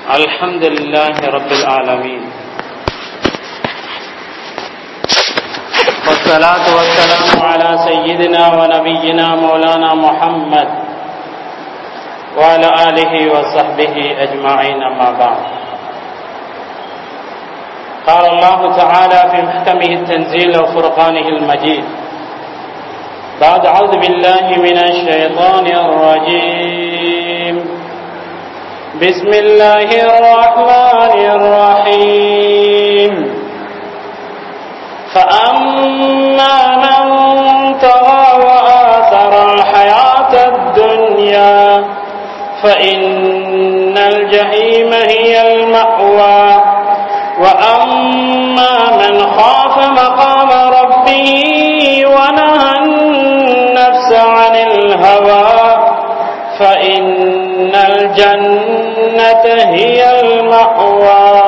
الحمد لله رب العالمين والصلاة والسلام على سيدنا ونبينا مولانا محمد وعلى آله وصحبه أجمعين أما بعد قال الله تعالى في محكمه التنزيل وفرقانه المجيد بعد أعوذ بالله من الشيطان الرجيم بسم الله الرحمن الرحيم فأما من طغى وآثر الحياة الدنيا فإن الجحيم هي المأوى وأما من خاف مقام ربه ونهى النفس عن الهوى فإن الجنة هي المأوى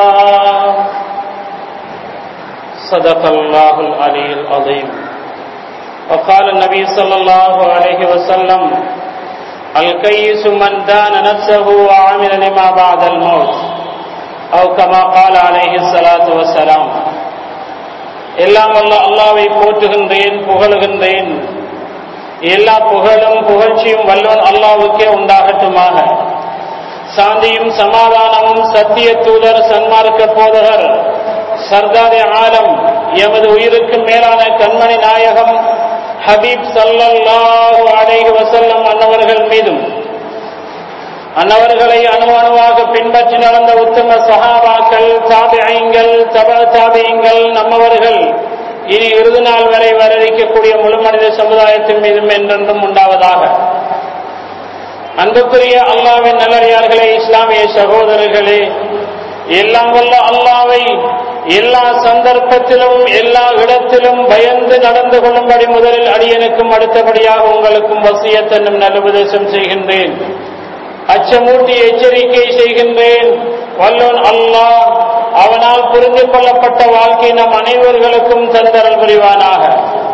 صدق الله العلي العظيم وقال النبي صلى الله عليه وسلم الكيس من دان نفسه وعمل لما بعد الموت أو كما قال عليه الصلاة والسلام எல்லாம் வல்ல அல்லாவை போற்றுகின்றேன் புகழுகின்றேன் எல்லா புகழும் புகழ்ச்சியும் வல்லோன் அல்லாவுக்கே உண்டாகட்டுமாக சாந்தியும் சமாதானமும் சத்திய தூதர் சன்மார்க்க போதகர் சர்தாரி ஆலம் எமது உயிருக்கு மேலான கண்மணி நாயகம் ஹபீப் சல்லல்லாஹு அலைஹி வசல்லம் அன்னவர்கள் மீதும் அன்னவர்களை அணு அணுவாக பின்பற்றி நடந்த உத்தம சஹாபாக்கள் தாபியங்கள் தப தாபியங்கள் நம்மவர்கள் இனி இறுதி நாள் வரை வரவிக்கக்கூடிய முழு மனித சமுதாயத்தின் மீதும் என்றென்றும் உண்டாவதாக அன்புக்குரிய அல்லாவின் நல்லடியார்களே இஸ்லாமிய சகோதரர்களே எல்லாம் வல்ல அல்லாவை எல்லா சந்தர்ப்பத்திலும் எல்லா இடத்திலும் பயந்து நடந்து கொள்ளும்படி முதலில் அடியனுக்கும் அடுத்தபடியாக உங்களுக்கும் வசியத்தன்னும் நல்லுபதேசம் செய்கின்றேன் அச்சமூட்டி எச்சரிக்கை செய்கின்றேன் வல்லோன் அல்லாஹ் அவனால் புரிந்து கொள்ளப்பட்ட வாழ்க்கை நம் அனைவர்களுக்கும் தந்தரல் புரிவானாக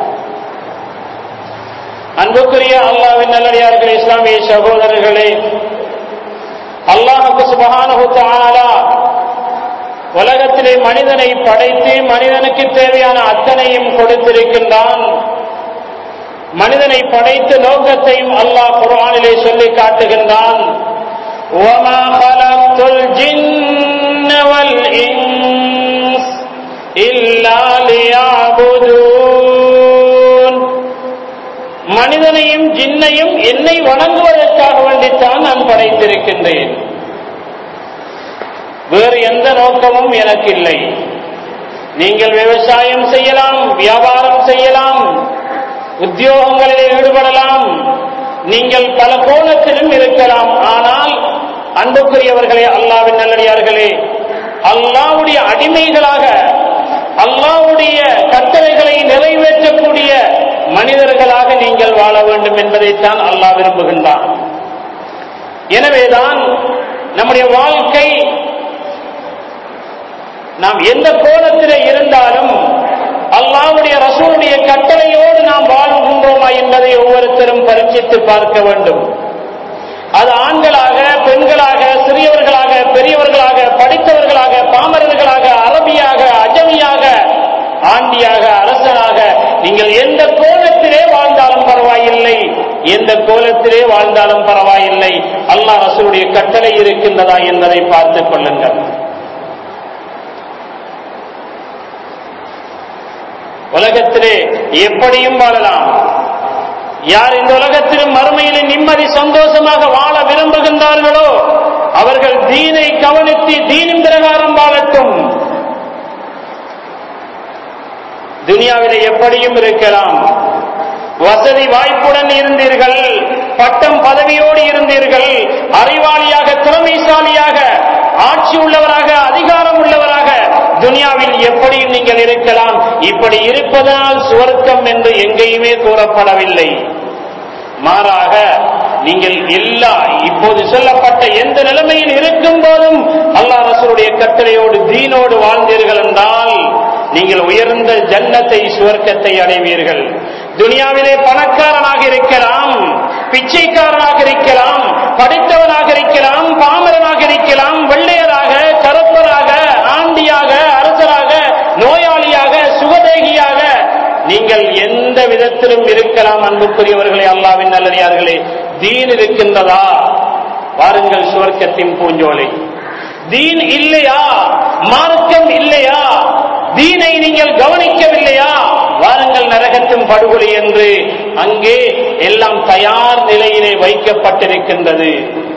அன்புக்குரிய அல்லாவின் நல்லடியார்கள் இஸ்லாமிய சகோதரர்களே அல்லாஹுக்கு சுபகான உலகத்திலே மனிதனை படைத்து மனிதனுக்கு தேவையான அத்தனையும் கொடுத்திருக்கின்றான் மனிதனை படைத்த நோக்கத்தையும் அல்லாஹ் குர்ஆனிலே சொல்லி காட்டுகின்றான் وَمَا خَلَقْتُ الْجِنَّ وَالْإِنسَ إِلَّا لِيَعْبُدُونَ மனிதனையும் ஜின்னையும் என்னை வணங்குவதற்காக வேண்டித்தான் நான் படைத்திருக்கின்றேன் வேறு எந்த நோக்கமும் எனக்கு இல்லை நீங்கள் விவசாயம் செய்யலாம் வியாபாரம் செய்யலாம் உத்தியோகங்களில் ஈடுபடலாம் நீங்கள் பல கோணத்திலும் இருக்கலாம் ஆனால் அன்புக்குரியவர்களே அல்லாவின் நல்லடியார்களே அல்லாவுடைய அடிமைகளாக அல்லாவுடைய கட்டளைகளை நிறைவேற்றக்கூடிய மனிதர்களாக நீங்கள் வாழ வேண்டும் என்பதைத்தான் அல்லாஹ் விரும்புகின்றான் எனவேதான் நம்முடைய வாழ்க்கை நாம் எந்த கோணத்திலே இருந்தாலும் அல்லாவுடைய ரசூலுடைய கட்டளையோடு நாம் வாழ்கின்றோமா என்பதை ஒவ்வொருத்தரும் பரீட்சித்து பார்க்க வேண்டும் அது ஆண்களாக பெண்களாக சிறியவர்களாக பெரியவர்களாக படித்தவர்களாக பாமரர்களாக அரபியாக அஜமியாக ஆண்டியாக அரசனாக நீங்கள் எந்த கோலத்திலே வாழ்ந்தாலும் பரவாயில்லை எந்த கோலத்திலே வாழ்ந்தாலும் பரவாயில்லை அல்லாஹ் ரசூலுடைய கட்டளை இருக்கின்றதா என்பதை பார்த்துக் கொள்ளுங்கள் உலகத்திலே எப்படியும் வாழலாம் யார் இந்த உலகத்திலும் மறுமையிலே நிம்மதி சந்தோஷமாக வாழ விரும்புகின்றார்களோ அவர்கள் தீனை கவனித்து தீனின் பிரகாரம் வாழட்டும் துனியாவிலே எப்படியும் இருக்கலாம் வசதி வாய்ப்புடன் இருந்தீர்கள் பட்டம் பதவியோடு இருந்தீர்கள் அறிவாளியாக திறமைசாலியாக ஆட்சி உள்ளவராக அதிகாரம் உள்ளவராக துனியாவில் எப்படியும் நீங்கள் இருக்கலாம் இப்படி இருப்பதனால் சுவர்க்கம் என்று எங்கேயுமே கூறப்படவில்லை மாறாக நீங்கள் எல்லா இப்போது சொல்லப்பட்ட எந்த நிலைமையில் இருக்கும் போதும் அல்லாஹ் ரசூலுடைய கட்டளையோடு தீனோடு வாழ்ந்தீர்கள் என்றால் நீங்கள் உயர்ந்த ஜன்னத்தை சுவர்க்கத்தை அடைவீர்கள் துனியாவிலே பணக்காரனாக இருக்கலாம் பிச்சைக்காரனாக இருக்கலாம் படித்தவனாக இருக்கலாம் பாமரனாக இருக்கலாம் வெள்ளையராக எவ்விதத்திலும் இருக்கலாம் அன்புக்குரியவர்களே அல்லாவின் நல்லடியார்களே தீன் இருக்கின்றதா வாருங்கள் சுவர்க்கத்தின் பூஞ்சோலை தீன் இல்லையா மார்க்கம் இல்லையா தீனை நீங்கள் கவனிக்கவில்லையா வாருங்கள் நரகத்தின் படுகொலை என்று அங்கே எல்லாம் தயார் நிலையிலே வைக்கப்பட்டிருக்கின்றது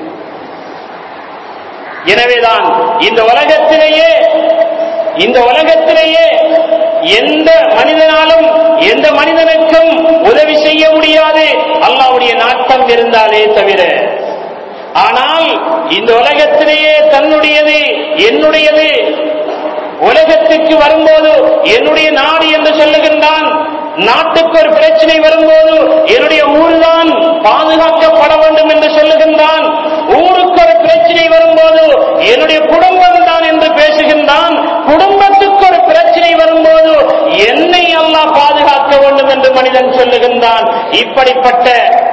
எனவேதான் இந்த உலகத்திலேயே இந்த உலகத்திலேயே எந்த மனிதனாலும் எந்த மனிதனுக்கும் உதவி செய்ய முடியாது அல்லாவுடைய நாட்டம் இருந்தாலே தவிர ஆனால் இந்த உலகத்திலேயே தன்னுடையது என்னுடையது உலகத்துக்கு வரும்போது என்னுடைய நாடு என்று சொல்லுகின்றான் நாட்டுக்கு ஒரு பிரச்சனை வரும்போது என்னுடைய ஊர்தான் பாதுகாக்கப்பட வேண்டும் என்று சொல்லுகின்றான் ஊருக்கு ஒரு பிரச்சனை வரும்போது என்னுடைய குடும்பம் தான் என்று பேசுகின்றான் குடும்பத்துக்கு ஒரு பிரச்சனை வரும்போது என்னை அல்லாஹ் பாதுகாக்க வேண்டும் என்று மனிதன் சொல்லுகின்றான் இப்படிப்பட்ட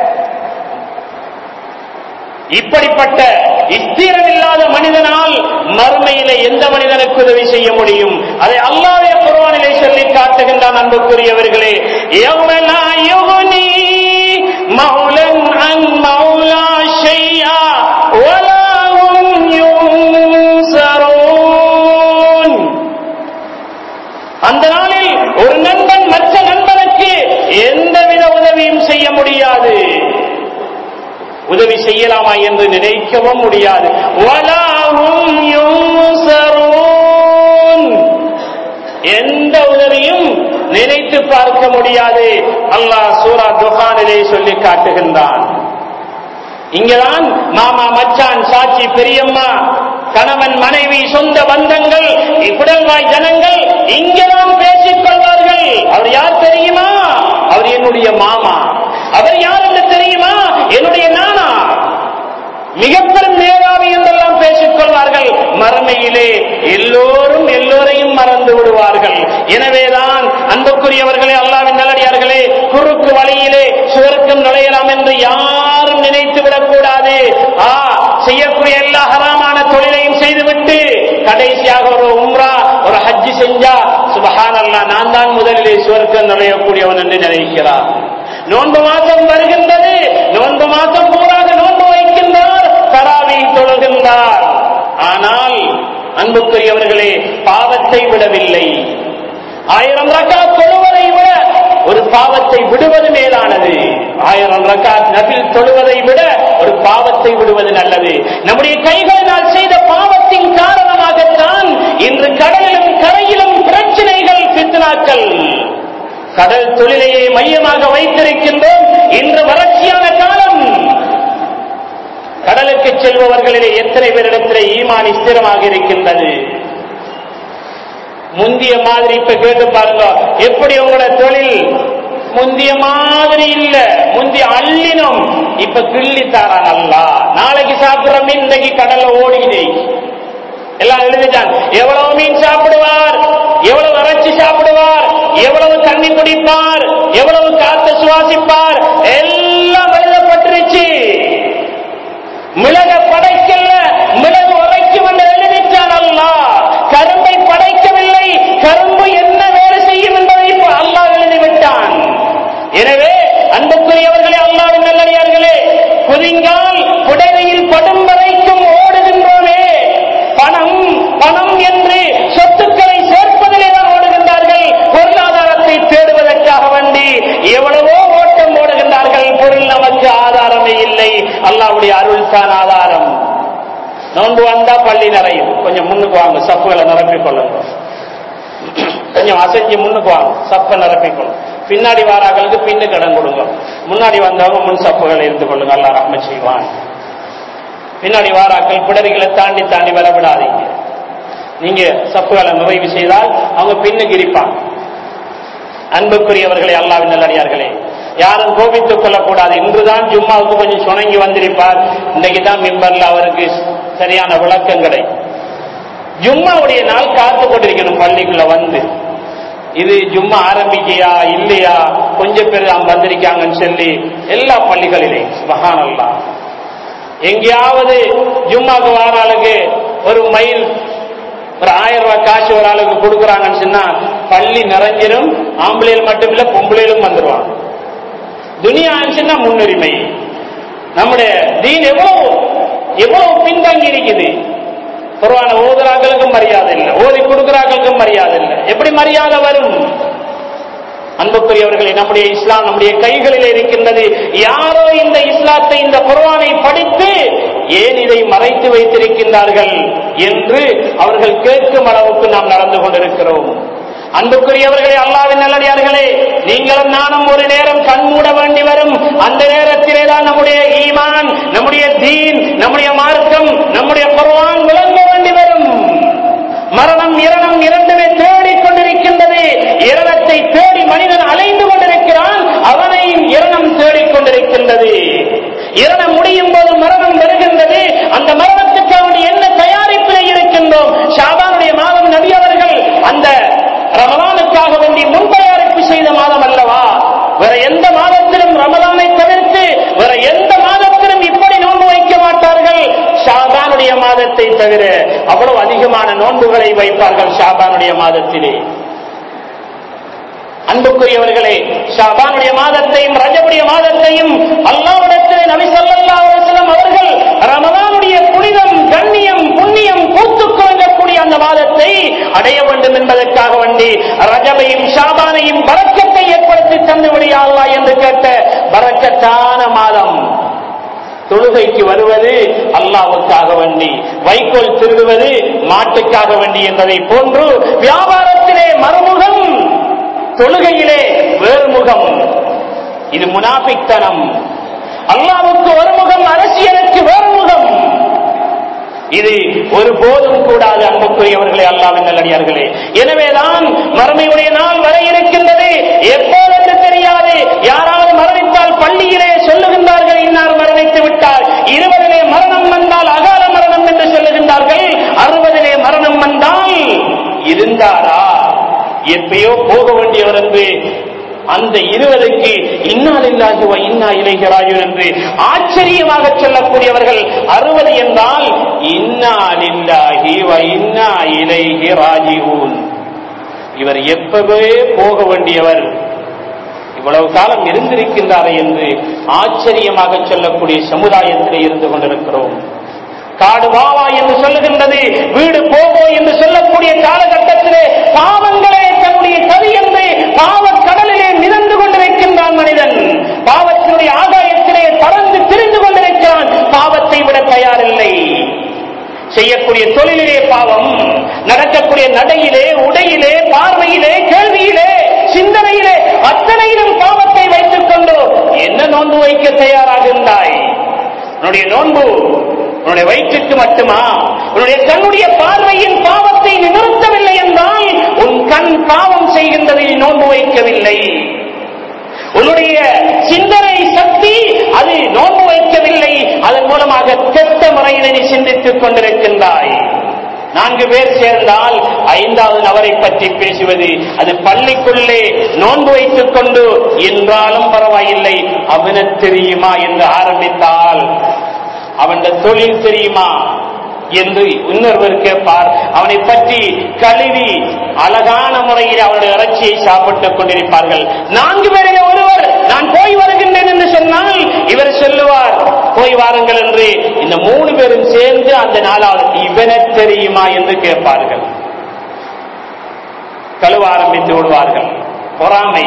இப்படிப்பட்ட இஸ்திரமில்லாத மனிதனால் மறுமையில எந்த மனிதனுக்கு உதவி செய்ய முடியும் அதை அல்லாவே குர்ஆனிலே சொல்லி காட்டுகின்றான் அன்புக்குரியவர்களே يَوْمَ لَا يُغْنِي مَوْلًى عَنْ مَوْلًى شَيْئًا وَلَا هُمْ يُنصَرُونَ அந்த நாளில் ஒரு நண்பன் மற்ற நண்பனுக்கு எந்தவித உதவியும் செய்ய முடியாது உதவி செய்யலாமா என்று நினைக்கவும் முடியாது வலாஹும் யுன்சரூன். எந்த உதவியும் நினைத்து பார்க்க முடியாது அல்லாஹ் சூரா துஹானிலே சொல்லி காட்டுகின்றான் இங்கதான் மாமா மச்சான் சாட்சி பெரியம்மா கணவன் மனைவி சொந்த பந்தங்கள் குடல்வாய் ஜனங்கள் இங்கதான் பேசிக் கொள்வார்கள் அவர் யார் தெரியுமா அவர் என்னுடைய மாமா அவர் யார் என்று தெரியுமா என்னுடைய நானா மிகப்பெரும் மேதாவி என்றெல்லாம் பேசிக் கொள்வார்கள் மறுமையிலே எல்லோரும் எல்லோரையும் மறந்து விடுவார்கள் எனவேதான் அன்புக்குரியவர்களே அல்லாவின் நல்லடியார்களே குறுக்கு வழியிலே சுவர்க்கம் நுழையலாம் என்று யாரும் நினைத்து விடக்கூடாது ஆ செய்யக்கூடிய எல்லா ஹராமான தொழிலையும் செய்துவிட்டு கடைசியாக ஒரு உம்ரா ஒரு ஹஜ்ஜி செஞ்சா சுபஹான் அல்லா நான் தான் முதலிலே சுவர்க்கம் நுழையக்கூடியவன் என்று நினைக்கிறார் நோன்பு மாதம் வருகின்றது நோன்பு மாதம் பூராக நோன்பு வைக்கின்றார் தராவி தொழுகின்றார் ஆனால் அன்புக்குரியவர்களே பாவத்தை விடவில்லை ஆயிரம் ரக்காத் தொழுவதை விட ஒரு பாவத்தை விடுவது மேலானது ஆயிரம் ரக்காத் நபில் தொழுவதை விட ஒரு பாவத்தை விடுவது நல்லது நம்முடைய கைகளினால் செய்த பாவத்தின் காரணமாகத்தான் இன்று கடலிலும் கரையிலும் பிரச்சனைகள் பித்னாக்கள் கடல் தொழிலையே மையமாக வைத்திருக்கின்றோம் இன்று வறட்சியான காலம் கடலுக்கு செல்பவர்களிலே எத்தனை பேரிடத்திலே ஈமான் ஸ்திரமாக இருக்கின்றது முந்திய மாதிரி இப்ப கேட்டு பாருங்க எப்படி உங்களோட தொழில் முந்திய மாதிரி இல்ல முந்திய அள்ளினும் இப்ப கிள்ளி தாரான் அல்லா நாளைக்கு சாப்பிடுற மீன் இன்னைக்கு கடல்ல ஓடிக்குது எல்லாம் எழுதிட்டான் எவ்வளவு மீன் சாப்பிடுவார் எவ்வளவு இறைச்சி சாப்பிடுவார் எவ்வளவு தண்ணி குடிப்பார் எவ்வளவு காத்து சுவாசிப்பார் எல்லாம் எழுதப்பட்டிருச்சு மிளக படைக்கல மிளகு உரைக்கும் என்று எழுதிட்டான் அல்லா கரும்பை படைக்கவில்லை கரும்பு என்ன வேலை செய்யும் என்பதை இப்ப அல்லாஹ் எழுதிவிட்டான் எனவே அன்புக்குரியவர்களே அல்லாவின் நல்லடியார்களே குதிங்கால் புடவையில் படும் வரைக்கும் ஓடுகின்றோமே பணம் பணம் என்று சொத்துக்களை சேர்ப்பதிலே தான் ஓடுகின்றார்கள் பொருளாதாரத்தை தேடுவதற்காக வேண்டி எவ்வளவோ ஓட்டம் ஓடுகின்றார்கள் பொருள் நமக்கு ஆதாரமே இல்லை அல்லாவுடைய அருள் தான் ஆதாரம் நோன்பு வந்தா பள்ளி நிறையும் கொஞ்சம் முன்னுக்கு வாங்க சப்புகளை நிரப்பிக் கொள்ளுங்க கொஞ்சம் அசைஞ்சு முன்னுக்கு வாங்க சப்பை நிரப்பிக் கொள்ளுங்க பின்னாடி வாராக்களுக்கு பின்னுக்கு இடம் கொடுங்க முன்னாடி வந்தவங்க முன் சப்புகளை இருந்து கொள்ளுங்க அல்லா ரஹ்ம செய்வான் பின்னாடி வாராக்கள் பிடரிகளை தாண்டி தாண்டி வரவிடாதீங்க நீங்க சப்புகளை நிறைவு செய்தால் அவங்க பின்னுக்கு இருப்பாங்க அன்புக்குரியவர்களே அல்லாவின் நல்லடியார்களே யாரும் கோபித்துக் கொள்ளக்கூடாது இன்றுதான் ஜும்மாவுக்கு கொஞ்சம் சுணங்கி வந்திருப்பார் இன்னைக்கு தான் மிம்பர்ல அவருக்கு சரியான விளக்கம் கிடைக்கும் ஜும்மாவுடைய நாள் காத்து கொண்டிருக்கணும் பள்ளிக்குள்ள வந்து இது ஜும்மா ஆரம்பிக்கையா இல்லையா கொஞ்சம் பேர் தான் வந்திருக்காங்கன்னு சொல்லி எல்லா பள்ளிகளிலே மகான் அல்லா எங்கேயாவது ஜும்மாக்கு வார ஆளுக்கு ஒரு மைல் ஒரு ஆயிரம் ரூபாய் காசு ஒரு ஆளுக்கு கொடுக்குறாங்கன்னு சொன்னா பள்ளி நிறைஞ்சிரும் ஆம்பளையில் மட்டும் இல்ல பொம்பளையிலும் வந்துருவாங்க துனியான்னு சொன்னா முன்னுரிமை நம்முடைய தீன் எவ்வளவு எவ்வளவு பின்தங்கி இருக்குது குர்ஆன ஓதுறாக்களுக்கும் மரியாதை இல்லை ஓதி கொடுக்கிறாக்களுக்கும் மரியாதை இல்லை எப்படி மரியாதை வரும் அன்புக்குரியவர்களே நம்முடைய இஸ்லாம் நம்முடைய கைகளில் இருக்கின்றது யாரோ இந்த இஸ்லாத்தை இந்த குர்ஆனை படித்து ஏன் இதை மறைத்து வைத்திருக்கின்றார்கள் என்று அவர்கள் கேட்கும் அளவுக்கு நாம் நடந்து கொண்டிருக்கிறோம் அன்புக்குரியவர்களே அல்லாவின் நல்லடியார்களே நீங்களும் நானும் ஒரு நேரம் கண் மூட வேண்டி வரும் அந்த நேரத்திலே தான் நம்முடைய ஈமான் நம்முடைய தீன் நம்முடைய மார்க்கம் நம்முடைய குர்ஆன் விளங்க வேண்டி வரும் மரணம் இரணம் இரண்டுமே தேடிக் கொண்டிருக்கின்றது இரணத்தை தேடி மனிதன் அலைந்து கொண்டிருக்கிறான் அவனையும் இரணம் தேடிக் கொண்டிருக்கின்றது இரணம் முடியும் போது மரணம் வருகின்றது அந்த மரணத்துக்கு அவன் என்ன தயாரிப்பிலே இருக்கின்றோம் ஷாபானுடைய மாதம் நபி அவர்கள் அந்த ரமலானுக்காக வேண்டி முன் தயாரிப்பு செய்த மாதம் அல்லவா வேற எந்த மாதத்திலும் ரமலானை தவிர்த்து வேற எந்த மாதத்திலும் இப்படி நோன்பு வைக்க மாட்டார்கள் ஷாபானுடைய மாதத்தை தவிர அவ்வளவு அதிகமான நோன்புகளை வைப்பார்கள் ஷாபானுடைய மாதத்திலே அன்புக்குரியவர்களே ஷாபானுடைய மாதத்தையும் ரஜபுடைய மாதத்தையும் அல்லாவிடத்திலே நபி ஸல்லல்லாஹு அலைஹி வஸல்லம் அவர்கள் ரமலானுடைய புனிதம் கண்ணியம் புண்ணியம் பூத்துக் குலுங்கக்கூடிய அந்த மாதத்தை அடைய வேண்டும் என்பதற்காக வேண்டி ரஜபையும் ஷாபானையும் பரக்கத்தை ஏற்படுத்தி தந்து விடியா அல்லாஹ் என்று கேட்ட பரக்கத்தான மாதம் தொழுகைக்கு வருவது அல்லாவுக்காக வேண்டி வைக்கோல் திருடுவது மாட்டுக்காக வேண்டி என்பதை போன்று வியாபாரத்திலே மறுமுகம் தொழுகையிலே வேறுமுகம் இது முனாபித்தனம் அல்லாவுக்கு ஒரு முகம் அரசியலுக்கு வேறு முகம் இது ஒருபோதும் கூடாது அன்புக்குரியவர்களே அல்லாவின் நல்லடியார்களே எனவேதான் மறுமையுடைய நாள் வர இருக்கின்றது எப்போதென்று தெரியாது யாராவது மரணித்தால் பள்ளியிலே சொல்லுகின்றார்கள் இன்னார் மரணித்து விட்டார் இருபதிலே மரணம் வந்தால் அகால மரணம் என்று சொல்லுகின்றார்கள் அறுபதிலே மரணம் வந்தால் இருந்தாரா எப்பயோ போக வேண்டியவர் என்று அந்த இருவருக்கு இன்னாலில்லாஹி வ இன்னா இலைஹி ராஜிஊன் என்று ஆச்சரியமாக சொல்லக்கூடியவர்கள் அறுபது என்றால் இன்னாலில்லாஹி வ இன்னா இலைஹி ராஜிஊன் இவர் எப்பவே போக வேண்டியவர் இவ்வளவு காலம் இருந்திருக்கின்றாரே என்று ஆச்சரியமாக சொல்லக்கூடிய சமுதாயத்திலே இருந்து கொண்டிருக்கிறோம் காடு வாவா என்று சொல்லுகின்றது வீடு போகோ என்று சொல்லக்கூடிய காலகட்டத்திலே பாவங்களே தன்னுடைய கவி என்று பாவக் கடலிலே மிதந்து கொண்டிருக்கின்றான் மனிதன் பாவத்தினுடைய ஆதாயத்திலே பறந்து திரிந்து கொண்டிருக்கிறான் பாவத்தை விட தயாரில்லை செய்யக்கூடிய தொழிலிலே பாவம் நடக்கக்கூடிய நடையிலே உடையிலே பார்வையிலே கேள்வியிலே சிந்தனையிலே அத்தனையிலும் பாவத்தை வைத்துக் கொண்டு என்ன நோன்பு வைக்க தயாராகின்றாய் உன்னுடைய நோன்பு உன்னுடைய வயிற்றுக்கு மட்டுமா உன்னுடைய கண்ணுடைய பார்வையின் பாவத்தை நீ நிறுத்தவில்லை என்றால் உன் கண் பாவம் செய்கின்றதில் நோன்பு வைக்கவில்லை உன்னுடைய சிந்தனை சக்தி அது நோன்பு வைக்கவில்லை அதன் மூலமாக கெட்ட முறையில் நீ சிந்தித்துக் கொண்டிருக்கின்றாய் நான்கு பேர் சேர்ந்தால் ஐந்தாவது நபரை பற்றி பேசுவது அது பள்ளிக்குள்ளே நோன்பு வைத்துக் கொண்டு என்றாலும் பரவாயில்லை அவனுக்கு தெரியுமா என்று ஆரம்பித்தால் அவன் தொழில் தெரியுமா என்று இன்னொருவர் கேட்பார் அவனை பற்றி கழுவி அழகான முறையில் அவருடைய இறைச்சியை சாப்பிட்டுக் கொண்டிருப்பார்கள் நான்கு பேரில் ஒருவர் நான் போய் வருகின்றேன் என்று சொன்னால் இவர் சொல்லுவார் போய் வாருங்கள் என்று இந்த மூணு பேரும் சேர்ந்து அந்த நாளால் இவன தெரியுமா என்று கேட்பார்கள் கழுவ ஆரம்பித்து விடுவார்கள் பொறாமை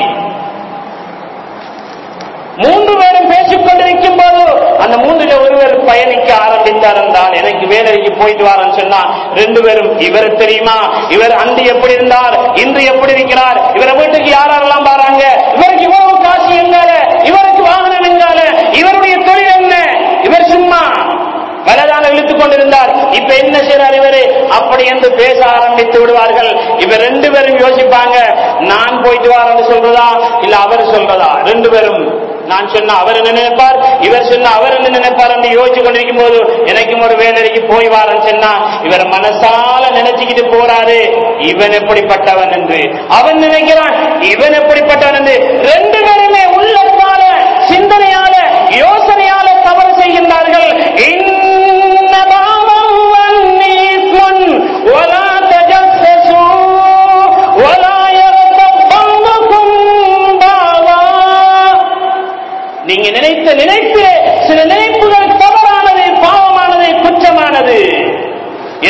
மூன்று பேரும் பேசிக் கொண்டிருக்கும் போது அந்த மூன்றுல ஒருவர் பயணிக்க ஆரம்பித்தார் என்றால் எனக்கு வேலைக்கு போயிட்டு வாரன்னு சொன்னா ரெண்டு பேரும் இவர் தெரியுமா இவர் அன்று எப்படி இருந்தார் இன்று எப்படி இருக்கிறார் இவரை வீட்டுக்கு யாரெல்லாம் பாருங்க இவருக்கு இவ்வளவு காசு எங்கால இவருக்கு வாகனம் எங்கால இவருடைய தொழில் என்ன இவர் சும்மா வலதான இழுத்துக் கொண்டிருந்தார் இப்ப என்ன செய்றார் இவரு அப்படி என்று பேச ஆரம்பித்து விடுவார்கள் இவர் ரெண்டு பேரும் யோசிப்பாங்க நான் போயிட்டு வரேன்னு சொல்றதா இல்ல அவர் சொல்றதா ரெண்டு பேரும் நான் சொன்ன அவர் என்ன நினைப்பார் இவர் சொன்ன அவர் என்ன நினைப்பார் என்று யோசிச்சு கொண்டிருக்கும் போது எனக்கும் ஒரு வேலைக்கு போய் வாரன்னு சொன்னா இவர் மனசால நினைச்சுக்கிட்டு போறாரு இவன் எப்படிப்பட்டவன் என்று அவன் நினைக்கிறான் இவன் எப்படிப்பட்டவன் என்று ரெண்டு பேருமே உள்ளத்தால சிந்தனையால யோசனையால தவறு செய்கின்றார்கள் இன்ன பாவம் வன்னி இஸ்முன் ولا تجسسوا ولا يغتب بعضكم بعضا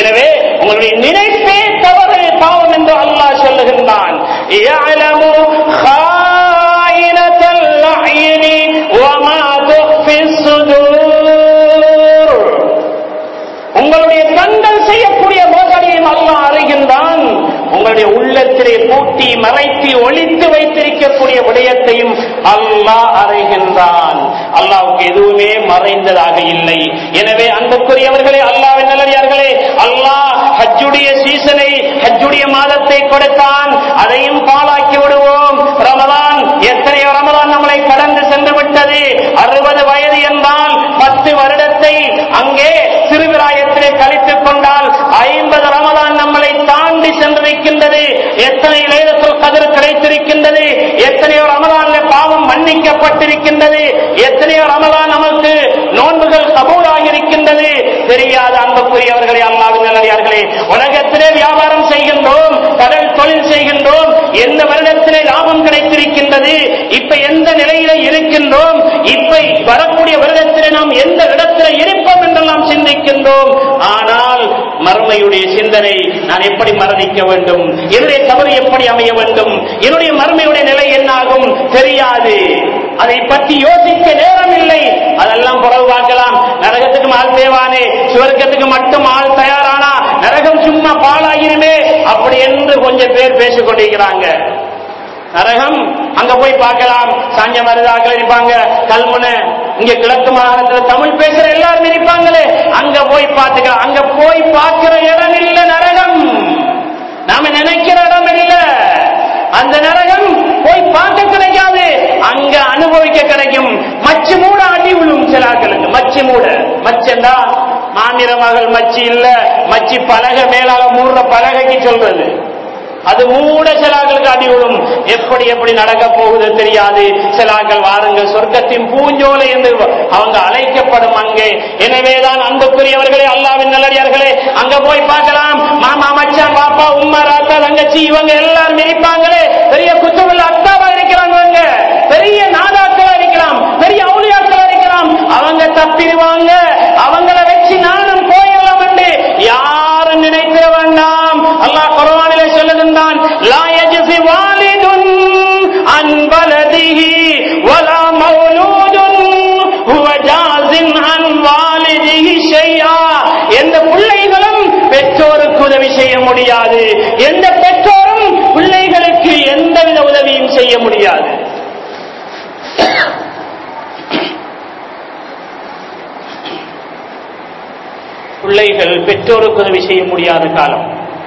எனவே உங்களுடைய நினைப்பே தவறு பாவம் என்று அல்லாஹ் சொல்லுகின்றான் يعلم خائنة الأعين وما تخفي الصدور உங்களுடைய கண்கள் செய்யக்கூடிய மோசடியும் அல்லாஹ் அறிகின்றான் உங்களுடைய உள்ளத்திலே பூட்டி மறைத்து ஒளித்து வைத்திருக்கக்கூடிய விடயத்தையும் அல்லாஹ் அறிகின்றான் அல்லாஹ்வுக்கு எதுவுமே மறைந்ததாக இல்லை எனவே அன்புக்குரியவர்களே அல்லாஹ்வின் நல்லடியார்களே அல்லாஹ் ஹஜ்ஜுடைய சீசனை ஹஜ்ஜுடைய மாதத்தை கொடுத்தான் அதையும் பாழாக்கி விடுவோம் ரமதான் எத்தனையோ ரமதான் நம்மளை கடந்து சென்று விட்டது அறுபது வயது என்றால் பத்து வருடத்தை அங்கே சிறுவிராயத்திலே கழித்துக் கொண்டால் ஐம்பது ரமதான் நம்மளை தாண்டி சென்றிருக்கின்றது எத்தனை லைலத்துல் கதிர் கிடைத்திருக்கின்றது எத்தனையோ ரமதான்ல பாவம் மன்னிக்கப்பட்டிருக்கின்றது எத்தனையோ ரமதான் நமக்கு நோன்புகள் கபூலாகி இருக்கின்றது தெரியாத அன்புக்குரியவர்களே அல்லாவின் நல்லடியார்களே உலகத்திலே வியாபாரம் செய்கின்றோம் கடல் தொழில் செய்கின்றோம் எந்த வருடத்திலே லாபம் கிடைத்திருக்கின்றது இப்ப எந்த நிலையில இருக்கின்றோம் இப்ப வரக்கூடிய வருடத்திலே நாம் எந்த இடத்துல இருப்போம் என்றெல்லாம் சிந்திக்கின்றோம் ஆனால் மறுமையுடைய சிந்தனை நான் எப்படி மரணிக்க வேண்டும் என்னுடைய தவறு எப்படி அமைய வேண்டும் என்னுடைய மறுமையுடைய நிலை என்னாகும் தெரியாது அதை பற்றி யோசிக்க நேரம் இல்லை அதெல்லாம் புறவு பார்க்கலாம் நரகத்துக்கு ஆள் தேவானே சுவர்க்கத்துக்கு மட்டும் ஆள் தயாரானா நரகம் சும்மா பாழாகிருமே அப்படி என்று கொஞ்சம் பேர் பேசிக் கொண்டிருக்கிறாங்க நரகம் அங்க போய் பார்க்கலாம் சாஞ்ச மருதாக்கள் இருப்பாங்க கல்முனை இங்க கிழக்கு மாகாணத்துல தமிழ் பேசுற எல்லாரும் இருப்பாங்களே அங்க போய் பார்த்துக்கலாம் அங்க போய் பார்க்கிற இடம் இல்ல நரகம் நாம நினைக்கிற இடம் இல்ல அந்த நரகம் போய் பார்க்க கிடைக்காது அங்க அனுபவிக்க கிடைக்கும் மச்சு மூட அடி விழும் சில ஆட்களுக்கு மச்சு மூட மச்சண்டா மாமிர மகள் மச்சி இல்ல மச்சி பலகை மேலாக மூடுற பலகைக்கு சொல்றது அது மூட சிலாக்களுக்கு அடி விழும் எப்படி எப்படி நடக்க போகுது தெரியாது சிலாக்கள் வாருங்கள் சொர்க்கத்தின் பூஞ்சோலை என்று அவங்க அழைக்கப்படும் அங்கே எனவேதான் அன்புக்குரியவர்களே அல்லாவின் நல்லடியார்களே அங்க போய் பார்க்கலாம் மாமா மச்சான் பாப்பா உம்மா ராத்தா தங்கச்சி இவங்க எல்லாரும் இருப்பாங்களே பெரிய குத்துவில் அத்தாவா இருக்கிறாங்க இவங்க. பெரிய நாதாக்களா இருக்கலாம் பெரிய அவுளியாக்களா இருக்கலாம் அவங்க தப்பிடுவாங்க அவங்கள வச்சு நானும் போயிடலாம் என்று யாரும் நினைத்திட வேண்டாம் அல்லாஹ் குர்ஆனிலே சொல்லுகின்றான் லா யஜ்ஸி வாலிதுன் அன் வலதிஹி வலா மௌலூதுன் ஹுவ ஜாஸின் அன் வாலிதிஹி ஷைஆ எந்த பிள்ளைகளும் பெற்றோருக்கு உதவி செய்ய முடியாது எந்த பெற்றோரும் பிள்ளைகளுக்கு எந்தவித உதவியும் செய்ய முடியாது பிள்ளைகள் பெற்றோருக்கு உதவி செய்ய முடியாத காலம்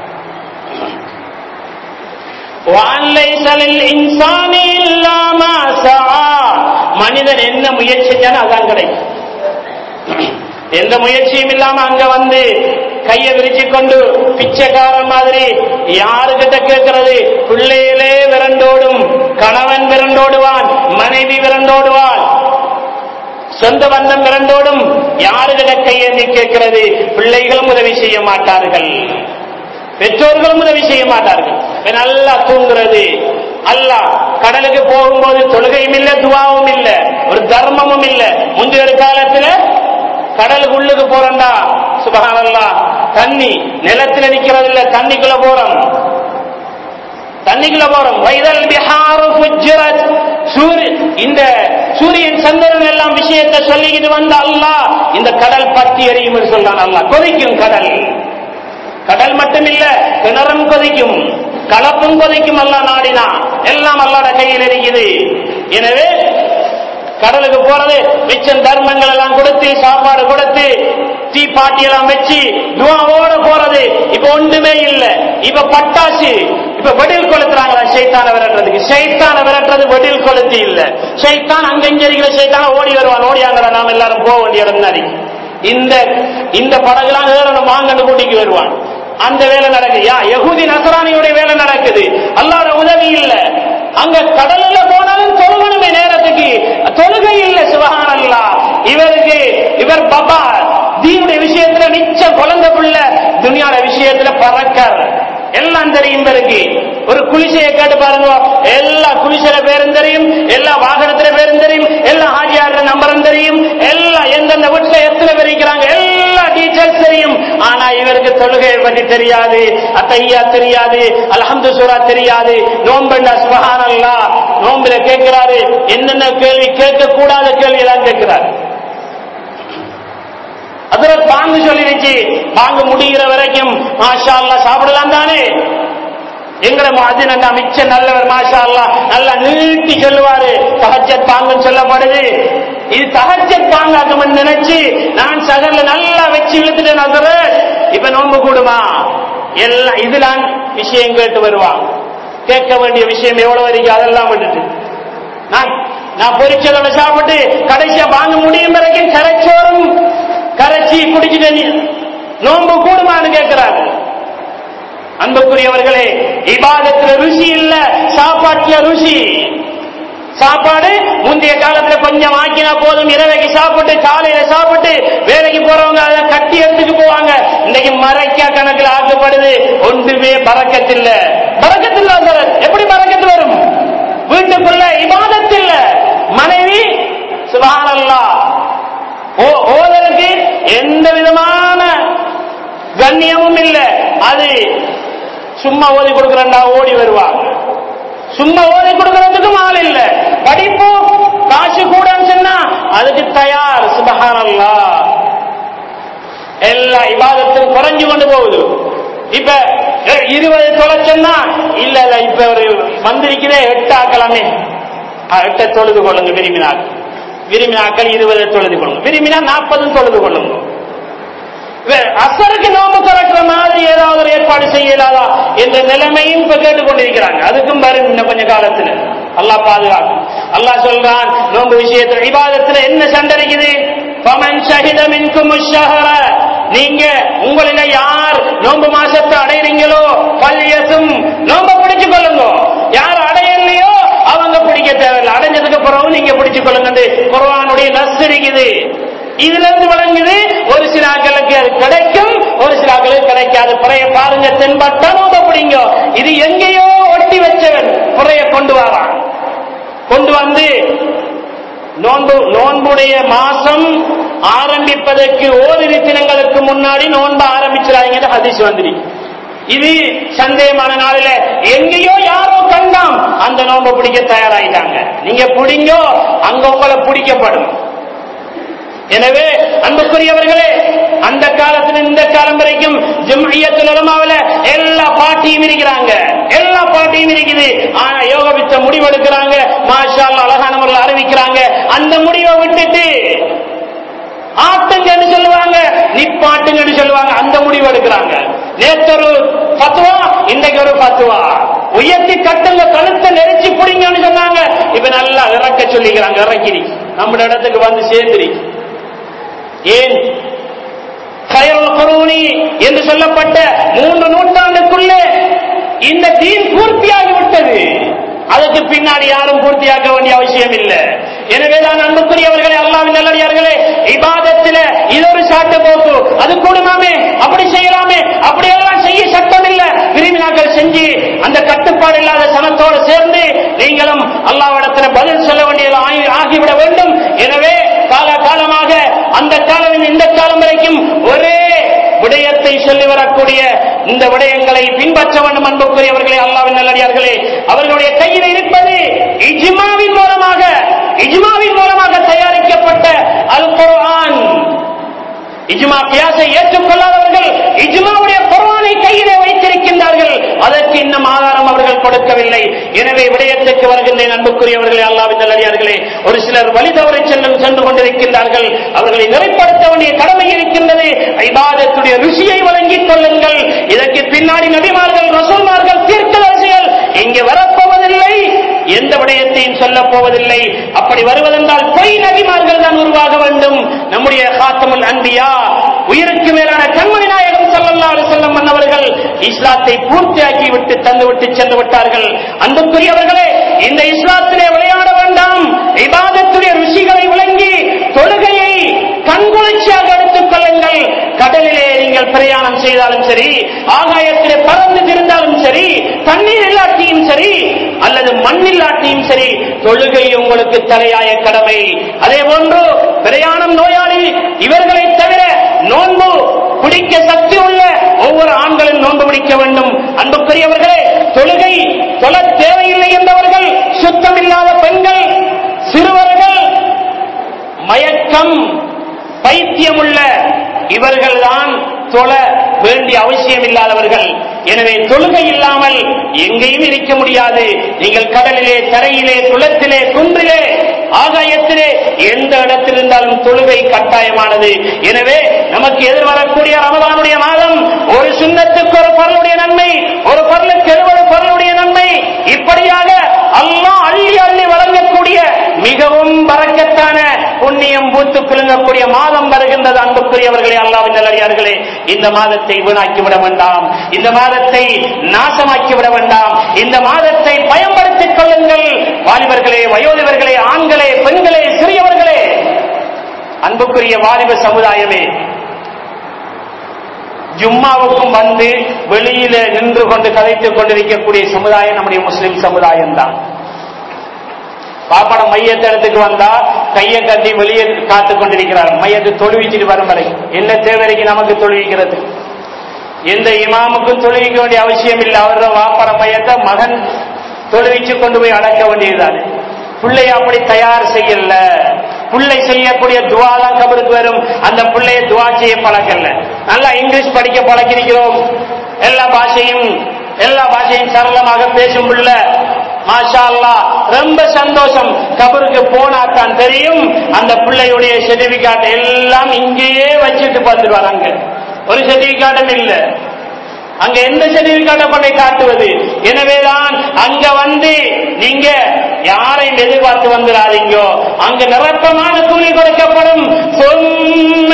وَأَنْ لَيْسَ لِلْإِنسَانِ إِلَّا مَا سَعَى மனிதன் என்ன முயற்சி செஞ்சாலும் அதான் கிடைக்கும் எந்த முயற்சியும் இல்லாம அங்க வந்து கையை விரிச்சு கொண்டு பிச்சைக்காரன் மாதிரி யாருகிட்ட கேட்கிறது பிள்ளைகளே விரண்டோடும் கணவன் விரண்டோடுவான் மனைவி விரண்டோடுவான் சொந்த பந்தம் விரண்டோடும் யாருகிட்ட கையேந்தி கேட்கிறது பிள்ளைகளும் உதவி செய்ய மாட்டார்கள் பெற்றோர்களும் உதவி செய்ய மாட்டார்கள் நல்லா தூங்குறது அல்லாஹ் கடலுக்கு போகும்போது தொழுகையும் இல்ல துவாவும் இல்ல ஒரு தர்மமும் இல்ல முந்தைய ஒரு காலத்துல கடலுக்கு உள்ளுக்கு போறோம்டா சுபகானல்லா தண்ணி நிலத்துல நிக்கிறது இல்ல தண்ணிக்குள்ள போறோம் தண்ணிக்குள்ள போறோம் வைதல் பிஹாரு ஃபுஜ்ஜிரத் சூரிய இந்த சூரியன் சந்திரன் எல்லாம் விஷயத்தை சொல்லிக்கிட்டு வந்த அல்லாஹ் இந்த கடல் பத்தி எரியும் என்று சொல்றான் அல்லாஹ் கொதிக்கும் கடல் கடல் மட்டும் இல்ல கிணறும் கொதிக்கும் கலப்பும் கொதிக்கும் அல்லா நாடினா எல்லாம் அல்லாட கையில் இருக்குது எனவே கடலுக்கு போறது மிச்சம் தர்மங்கள் எல்லாம் கொடுத்து சாப்பாடு கொடுத்து டீ பாட்டி எல்லாம் வச்சு துவாவோட போறது இப்ப ஒன்றுமே இல்ல இப்ப பட்டாசு இப்ப வெடில் கொளுத்துறாங்களா சைத்தான விரட்டுறதுக்கு சைத்தான விரட்டுறது வெடில் கொளுத்தி இல்ல சைத்தான் அங்கங்க இருக்கிற சைத்தான ஓடி வருவான் ஓடியாங்கடா நாம எல்லாரும் போக வேண்டிய இடம் தான் இருக்கு. இந்த இந்த படகுலாம் ஏறணும் வாங்கன்னு கூட்டிக்கு வருவான் அந்த வேலை நடக்குது யா யகுதி நசராணியுடைய வேலை நடக்குது அல்லாத உதவி இல்ல அங்க கடல்ல போனாலும் தொழுகணுமே நேரத்துக்கு தொழுகை இல்ல சிவகானல்லா இவருக்கு இவர் பபா தீனுடைய விஷயத்துல மிச்சம் குழந்தை புள்ள துனியாட விஷயத்துல பறக்கர் எல்லாம் தெரியும் இவருக்கு ஒரு குளிசையை கேட்டு பாருங்க எல்லா குளிசையில பேரும் தெரியும் எல்லா வாகனத்துல பேரும் தெரியும் எல்லா ஹாஜியார நம்பரும் தெரியும் எல்லா எந்தெந்த வீட்டுல எத்தனை பேர் இருக்கிறாங்க எல்லா டீட்டெயில் டீச்சர்ஸ் தெரியும் ஆனா இவருக்கு தொழுகையை பற்றி தெரியாது அத்தையா தெரியாது அல்ஹம்து சூரா தெரியாது நோம்புண்டா சுபஹானல்லா நோம்புல கேட்கிறாரு என்னென்ன கேள்வி கேட்க கூடாத கேள்வி எல்லாம் கேட்கிறாரு அதுல பாங்கு சொல்லிருச்சு பாங்கு முடிகிற வரைக்கும் மாஷா அல்லா சாப்பிடலாம் தானே எங்கட மாதின் அண்ணா மிச்ச நல்லவர் மாஷா அல்லா நல்லா நீட்டி சொல்லுவாரு தஹஜத் பாங்குன்னு சொல்லப்படுது இது தஹஜத் பாங்காக்கணும்னு நினைச்சு நான் சகர்ல நல்லா வச்சு இழுத்துட்டேன் நகர இப்ப நோம்பு கூடுமா எல்லாம் இதெல்லாம் விஷயம் கேட்டு வருவான் கேட்க வேண்டிய விஷயம் எவ்வளவு இருக்கு அதெல்லாம் விட்டுட்டு நான் நான் பொரிச்சதோட சாப்பிட்டு கடைசியா வாங்க முடியும் வரைக்கும் கரைச்சோறும் கரைச்சி குடிச்சிட்டு நோன்பு கூடுமான்னு கேட்கிறாங்க அன்புக்குரியவர்களே இபாதத்துல ருசி இல்ல சாப்பாட்டுல ருசி சாப்பாடு முந்தைய காலத்துல கொஞ்சம் ஆக்கினா போதும் இரவைக்கு சாப்பிட்டு காலையில சாப்பிட்டு வேலைக்கு போறவங்க அதை கட்டி எடுத்துட்டு போவாங்க இன்னைக்கு மறைக்கா கணக்குல ஆக்கப்படுது ஒன்றுமே பறக்கத்தில்ல பறக்கத்தில்ல சார் எப்படி பறக்கத்து வரும் வீட்டுக்குள்ள இபாதத்தில் மனைவி சுபானல்லா ஓதலுக்கு எந்த விதமான கண்ணியமும் இல்ல அது சும்மா ஓதி கொடுக்கிறா ஓடி வருவாங்க சும்மா ஓதி கொடுக்கறதுக்கும் ஆள் இல்ல படிப்பு காசு கூடன்னு சொன்னா அதுக்கு தயார் சுபஹானல்லா எல்லா இபாதத்தும் குறைஞ்சு கொண்டு போகுது இப்ப இருபது தொலைச்சோம்னா இல்ல இல்ல இப்ப ஒரு வந்திருக்கிறே எட்டு ஆக்கலாமே எட்டை தொழுது கொள்ளுங்க விரும்பினார் விரும்பினாக்கள் இருபது தொழுது கொள்ளுங்க விரும்பினா நாற்பதும் தொழுது கொள்ளுங்க அசருக்கு நோம்பு திறக்கிற மாதிரி ஏதாவது ஒரு ஏற்பாடு செய்யலாதா என்ற நிலைமையும் இப்ப கேட்டுக்கொண்டிருக்கிறாங்க அதுக்கும் வரும் இன்னும் கொஞ்ச காலத்துல அல்லாஹ் பாதுகாக்கும் அல்லாஹ் சொல்றான் நோம்பு விஷயத்துல விவாதத்துல என்ன சண்டை இருக்குது பமன் ஷஹித மின்கும் ஷஹர நீங்க உங்களில யார் நோம்பு மாசத்தை அடையிறீங்களோ பல்யசும் நோம்ப பிடிச்சு கொள்ளுங்க யார் அடையலையோ அவங்க பிடிக்க தேவையில்லை அடைஞ்சதுக்கு பிறகு நீங்க பிடிச்சு கொள்ளுங்க குர்ஆனுடைய நஸ் இருக்குது இதுல இருந்து வழங்குது ஒரு சில ஆக்களுக்கு அது கிடைக்கும் ஒரு சில ஆக்களுக்கு கிடைக்காது புறைய பாருங்க தென்பட்டா நோம்ப பிடிங்க இது எங்கேயோ ஒட்டி வச்சவன் புறைய கொண்டு வரான் கொண்டு வந்து நோன்பு நோன்புடைய மாசம் ஆரம்பிப்பதற்கு ஓரிரு தினங்களுக்கு முன்னாடி நோன்பு ஆரம்பிச்சிடாங்க ஹதீஸ் வந்துருக்கு இது சந்தேகமான நாளில எங்கேயோ யாரோ கண்டாம் அந்த நோன்பை பிடிக்க தயாராயிட்டாங்க நீங்க பிடிங்கோ அங்க உங்களை பிடிக்கப்படும் எனவே அன்புக்குரியவர்களே அந்த காலத்துல இந்த காலம் வரைக்கும் ஜம்ஐயத்துல் உலமாவுல எல்லா பாட்டியும் இருக்கிறாங்க எல்லா பாட்டியும் இருக்குது ஆனா யோக வித்த முடிவு எடுக்கிறாங்க மாஷா அல்லாஹ் அழகான முறையில் அறிவிக்கிறாங்க அந்த முடிவை விட்டுட்டு ஆட்டுங்கன்னு சொல்லுவாங்க நிப்பாட்டுங்கன்னு சொல்லுவாங்க அந்த முடிவு எடுக்கிறாங்க நேத்து ஒரு பத்துவா இன்னைக்கு ஒரு பத்துவா உயர்த்தி கட்டுங்க கழுத்தை நெரிச்சு புடிங்கன்னு சொன்னாங்க இப்ப நல்லா இறக்க சொல்லிக்கிறாங்க இறக்கிரி நம்ம இடத்துக்கு வந்து சேர்ந்துரி ஏன் கயருள் குருணி என்று சொல்லப்பட்ட மூன்று நூற்றாண்டுக்குள்ளே இந்த தீன் பூர்த்தியாகி விட்டது அதுக்கு பின்னாடி யாரும் பூர்த்தியாக்க வேண்டிய அவசியம் இல்லை எனவேதான் அன்புக்குரியவர்களே அல்லாவின் நல்லடியார்களே இபாதத்தில இது ஒரு சாட்டு போக்கு அது கூடுமாமே அப்படி செய்யலாமே அப்படியெல்லாம் செய்ய சட்டம் இல்ல விரும்பினாக்கள் செஞ்சு அந்த கட்டுப்பாடு இல்லாத சனத்தோடு சேர்ந்து நீங்களும் அல்லாவிடத்துல பதில் சொல்ல வேண்டியது ஆகி- ஆகிவிட வேண்டும் எனவே கால காலமாக அந்த காலம் இந்த காலம் வரைக்கும் ஒரே விடயத்தை சொல்லி வரக்கூடிய இந்த விடயங்களை பின்பற்ற வேண்டும் அன்புக்குரியவர்களே அல்லாவின் நல்லடியார்களே அவர்களுடைய கையில் இருப்பது இஜ்மாவின் மூலமாக இஜ்மாவின் மூலமாக தயாரிக்கப்பட்ட அல் குர்ஆன் இஜ்மா கியாசை ஏற்றுக்கொள்ளாதவர்கள் இஜ்மாவுடைய குர்ஆனை கையிலே வைத்திருக்கின்றார்கள் அதற்கு இன்னும் ஆதாரம் அவர்கள் கொடுக்கவில்லை எனவே விடயத்துக்கு வருகின்ற அன்புக்குரியவர்களே அல்லாவின் நல்லடியார்களே ஒரு சிலர் வழி தவறி செல்லும் சென்று கொண்டிருக்கின்றார்கள் அவர்களை நிறைப்படுத்த வேண்டிய கடமை இருக்கின்றது ஐபாதத்துடைய ருசியை வழங்கிக் கொள்ளுங்கள் இதற்கு பின்னாடி நபிமார்கள் ரசூல்மார்கள் தீர்க்கதரிசிகள் இங்கே வரப்போவதில்லை எந்த விடயத்தையும் சொல்லப் போவதில்லை அப்படி வருவதென்றால் பொய் நபிமார்கள் தான் உருவாக வேண்டும் நம்முடைய காத்தமுல் அன்பியா உயிருக்கு மேலான கண்மணி நாயகம் ஸல்லல்லாஹு அலைஹி வஸல்லம் மன்னவர்கள் இஸ்லாத்தை பூர்த்தியாக்கி விட்டு தந்து விட்டு சென்று விட்டார்கள் அன்புக்குரியவர்களே இந்த இஸ்லாத்திலே விளையாட வேண்டாம் இபாதத்துடைய ருசிகளை விளங்கி தொழுகையை கண்குளிர்ச்சியாக எடுத்துக் கொள்ளுங்கள் கடலிலே நீங்கள் பிரயாணம் செய்தாலும் சரி ஆகாயத்திலே பறந்து திரிந்தாலும் சரி தண்ணீர் இல்லாட்டியும் சரி அல்லது மண்ணில்லாட்டியும் சரி தொழுகை உங்களுக்கு தலையாய கடமை அதே போன்று பிரயாணம் நோயாளி இவர்களை தவிர நோன்பு பிடிக்க சக்தி உள்ள ஒவ்வொரு ஆண்களும் நோன்பு பிடிக்க வேண்டும் அன்புக்குரியவர்களே தொழுகை தொழ தேவையில்லை என்றவர்கள் சுத்தமில்லாத பெண்கள் சிறுவர்கள் மயக்கம் பைத்தியமுள்ள இவர்கள்தான் தொழ வேண்டிய அவசியம் இல்லாதவர்கள் எனவே தொழுகை இல்லாமல் எங்கேயும் இருக்க முடியாது நீங்கள் கடலிலே தரையிலே குளத்திலே குன்றிலே ஆகாயத்திலே எந்த இடத்தில் இருந்தாலும் தொழுகை கட்டாயமானது எனவே நமக்கு எதிர்வரக்கூடிய ரமதானுடைய மாதம் ஒரு சுண்ணத்துக்கு ஒரு பொருளுடைய நன்மை ஒரு பொருளுக்கு எழுபது பொருளுடைய நன்மை இப்படியாக அல்லாஹ் அள்ளி அள்ளி வழங்கக்கூடிய மிகவும் பறக்கத்தான புண்ணியம் பூத்து குலுங்கக்கூடிய மாதம் வருகின்றது அன்புக்குரியவர்களே அல்லாவின் நல்லடியார்களே இந்த மாதத்தை வீணாக்கி விட வேண்டாம் இந்த மாதத்தை நாசமாக்கி விட வேண்டாம் இந்த மாதத்தை பயன்படுத்திக் கொள்ளுங்கள் வாலிபர்களே வயோதிபர்களே ஆண்களே பெண்களே சிறியவர்களே அன்புக்குரிய வாலிப சமுதாயமே ஜும்மாவுக்கும் வந்து வெளியில நின்று கொண்டு கதைத்துக் கொண்டிருக்கக்கூடிய சமுதாயம் நம்முடைய முஸ்லிம் சமுதாயம் தான் பாப்பாட மையத்தை இடத்துக்கு வந்தா கையை கட்டி வெளியே காத்து கொண்டிருக்கிறார் மையத்தை தொழுவிச்சுட்டு வரும் வரை என்ன தேவைக்கு நமக்கு தொழுவிக்கிறது எந்த இமாமுக்கும் தொழுவிக்க வேண்டிய அவசியம் இல்லை அவரோட வாப்பாட மையத்தை மகன் தொழுவிச்சு கொண்டு போய் அடக்க வேண்டியதுதான் பிள்ளை அப்படி தயார் செய்யல பிள்ளை செய்யக்கூடிய துவா தான் கபருக்கு வரும் அந்த பிள்ளைய துவா செய்ய பழக்கல நல்லா இங்கிலீஷ் படிக்க பழக்கிருக்கிறோம் எல்லா பாஷையும் எல்லா பாஷையும் சரளமாக பேசும் பிள்ளை மாஷா அல்லாஹ் ரொம்ப சந்தோஷம் கபருக்கு போனா தான் தெரியும் அந்த பிள்ளையுடைய சர்டிபிகேட் எல்லாம் இங்கேயே வச்சுட்டு வந்துடுவார் அங்க ஒரு சர்டிபிகேட்டும் இல்ல அங்க எந்த சர்டிபிகேட்டை கொண்டை காட்டுவது எனவேதான் அங்க வந்து நீங்க யாரையும் எதிர்பார்த்து வந்துடாதீங்க அங்க நிரப்பமான கூலி கொடுக்கப்படும் ثم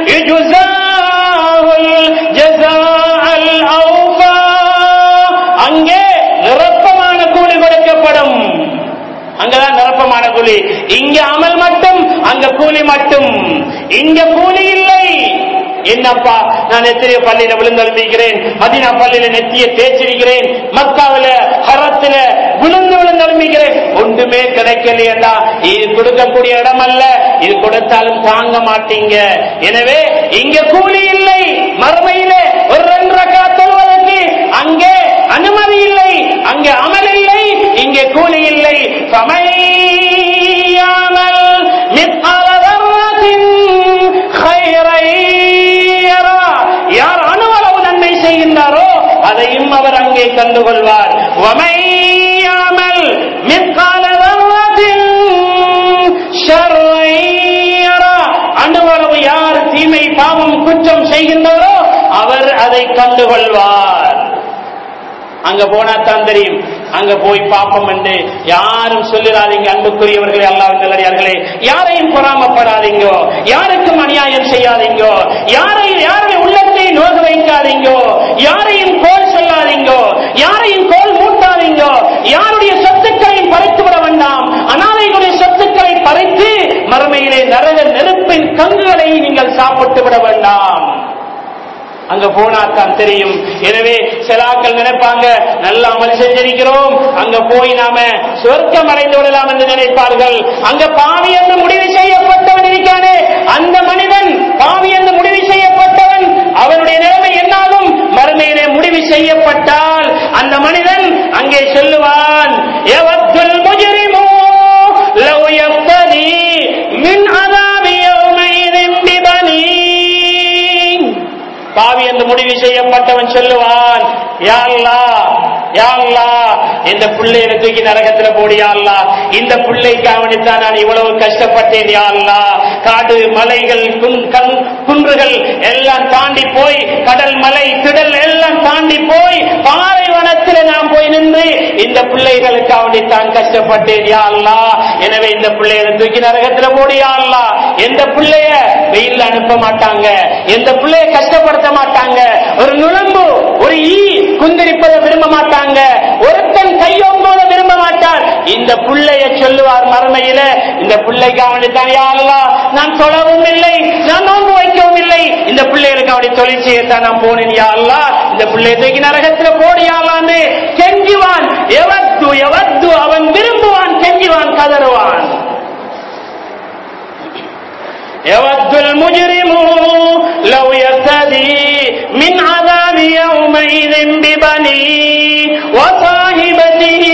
يجزاه الجزاء الأوفى. அங்கே நிரப்பமான கூலி கொடுக்கப்படும் அங்கதான் நிரப்பமான கூலி இங்க அமல் மட்டும் அங்க கூலி மட்டும் இங்க கூலி இல்லை என்னப்பா நான் எத்தனையோ பள்ளியில விழுந்தெழும்பிக்கிறேன் மதினா பள்ளியில நெத்திய தேய்ச்சிருக்கிறேன் மக்காவில ஹரத்துல விழுந்து விழுந்தெழும்பிக்கிறேன் ஒன்றுமே கிடைக்கலையடா இது கொடுக்கக்கூடிய இடம் அல்ல இது கொடுத்தாலும் தாங்க மாட்டீங்க எனவே இங்க கூலி இல்லை மறுமையில ஒரு ரெண்டு ரக்கா தொழுவதற்கு அங்கே அனுமதி இல்லை அங்கே அமல் இல்லை இங்கே கூலி இல்லை فَمَن مثقال ذرة خيرا يرى யார் அணுவளவு நன்மை செய்கின்றாரோ அதையும் அவர் அங்கே கண்டுகொள்வார் وَمَن يَعْمَلْ مثقال ذرة شرا يرى அணுவளவு யார் தீமை பாவம் குற்றம் செய்கின்றாரோ அவர் அதை கண்டுகொள்வார் அங்க போனா தான் தெரியும் அங்க போய் பாப்பம் என்று யாரும் சொல்லிடாதீங்க அன்புக்குரியவர்களே அல்லாஹ் நல்லடியார்களே யாரையும் பொறாமப்படாதீங்க யாருக்கும் அநியாயம் செய்யாதீங்க யாரையும் யாருடைய உள்ளத்தை நோக வைக்காதீங்க யாரையும் கோல் சொல்லாதீங்க யாரையும் கோல் மூட்டாதீங்க யாருடைய சொத்துக்களையும் பறித்து விட வேண்டாம் அனாதைகளுடைய சொத்துக்களை பறித்து மறுமையிலே நரக நெருப்பின் கங்குகளை நீங்கள் சாப்பிட்டு விட வேண்டாம் அங்க போனா தான் தெரியும் எனவே சிலாக்கள் நினைப்பாங்க நல்ல அமல் செஞ்சிருக்கிறோம் அங்க போய் நாம சொர்க்கம் அடைந்து விடலாம் என்று நினைப்பார்கள் அங்க பாவி என்று முடிவு செய்யப்பட்டவன் இருக்கானே அந்த மனிதன் பாவி என்று முடிவு செய்யப்பட்டவன் அவனுடைய நிலைமை என்னாகும் மறுமையிலே முடிவு செய்யப்பட்டால் அந்த மனிதன் அங்கே சொல்லுவான் எவத்துல் முஜரிமோ லவ் யஃப்ததி மின் அதாபி யௌமைதின் பிபனீன் பாவி என்று முடிவு செய்யப்பட்டவன் சொல்லுவான் யா அல்லாஹ், யா அல்லாஹ், இந்த பிள்ளையை தூக்கி நரகத்துல போடு யா அல்லாஹ். இந்த பிள்ளைக்கு அவனித்தான் நான் இவ்வளவு கஷ்டப்பட்டேன் யா அல்லாஹ். காடு மலைகள் குன்- கண்- குன்றுகள் எல்லாம் தாண்டி போய் கடல் மலை திடல் எல்லாம் தாண்டி போய் பாலைவனத்தில் நான் போய் நின்று இந்த பிள்ளைகளுக்கு அவனித்தான் கஷ்டப்பட்டேன் யா அல்லாஹ். எனவே இந்த பிள்ளைகளை தூக்கி நரகத்துல போடு யா அல்லாஹ். எந்த பிள்ளைய வெயில் அனுப்ப மாட்டாங்க எந்த பிள்ளைய கஷ்டப்படுத்த மாட்டாங்க ஒரு நுழம்பு ஒரு ஈ குந்திரிப்பதை விரும்ப மாட்டாங்க ஒருத்தன் கையோம்போத விரும்ப மாட்டார் இந்த பிள்ளைய சொல்லுவார் மறுமையில இந்த பிள்ளைக்கு அவனுக்கு யா அல்லாஹ் நான் தொழவும் இல்லை நான் நோன்பு வைக்கவும் இல்லை இந்த பிள்ளைகளுக்கு அவனை தொழில் செய்யத்தான் நான் போனேன் யா அல்லாஹ் இந்த பிள்ளையை தூக்கி நரகத்துல போடியாலான்னு கெஞ்சுவான் எவத்து எவத்து அவன் விரும்புவான் கெஞ்சுவான் கதறுவான் يود المجرم لو يفتدي من عذاب يومئذ ببنيه وصاحبته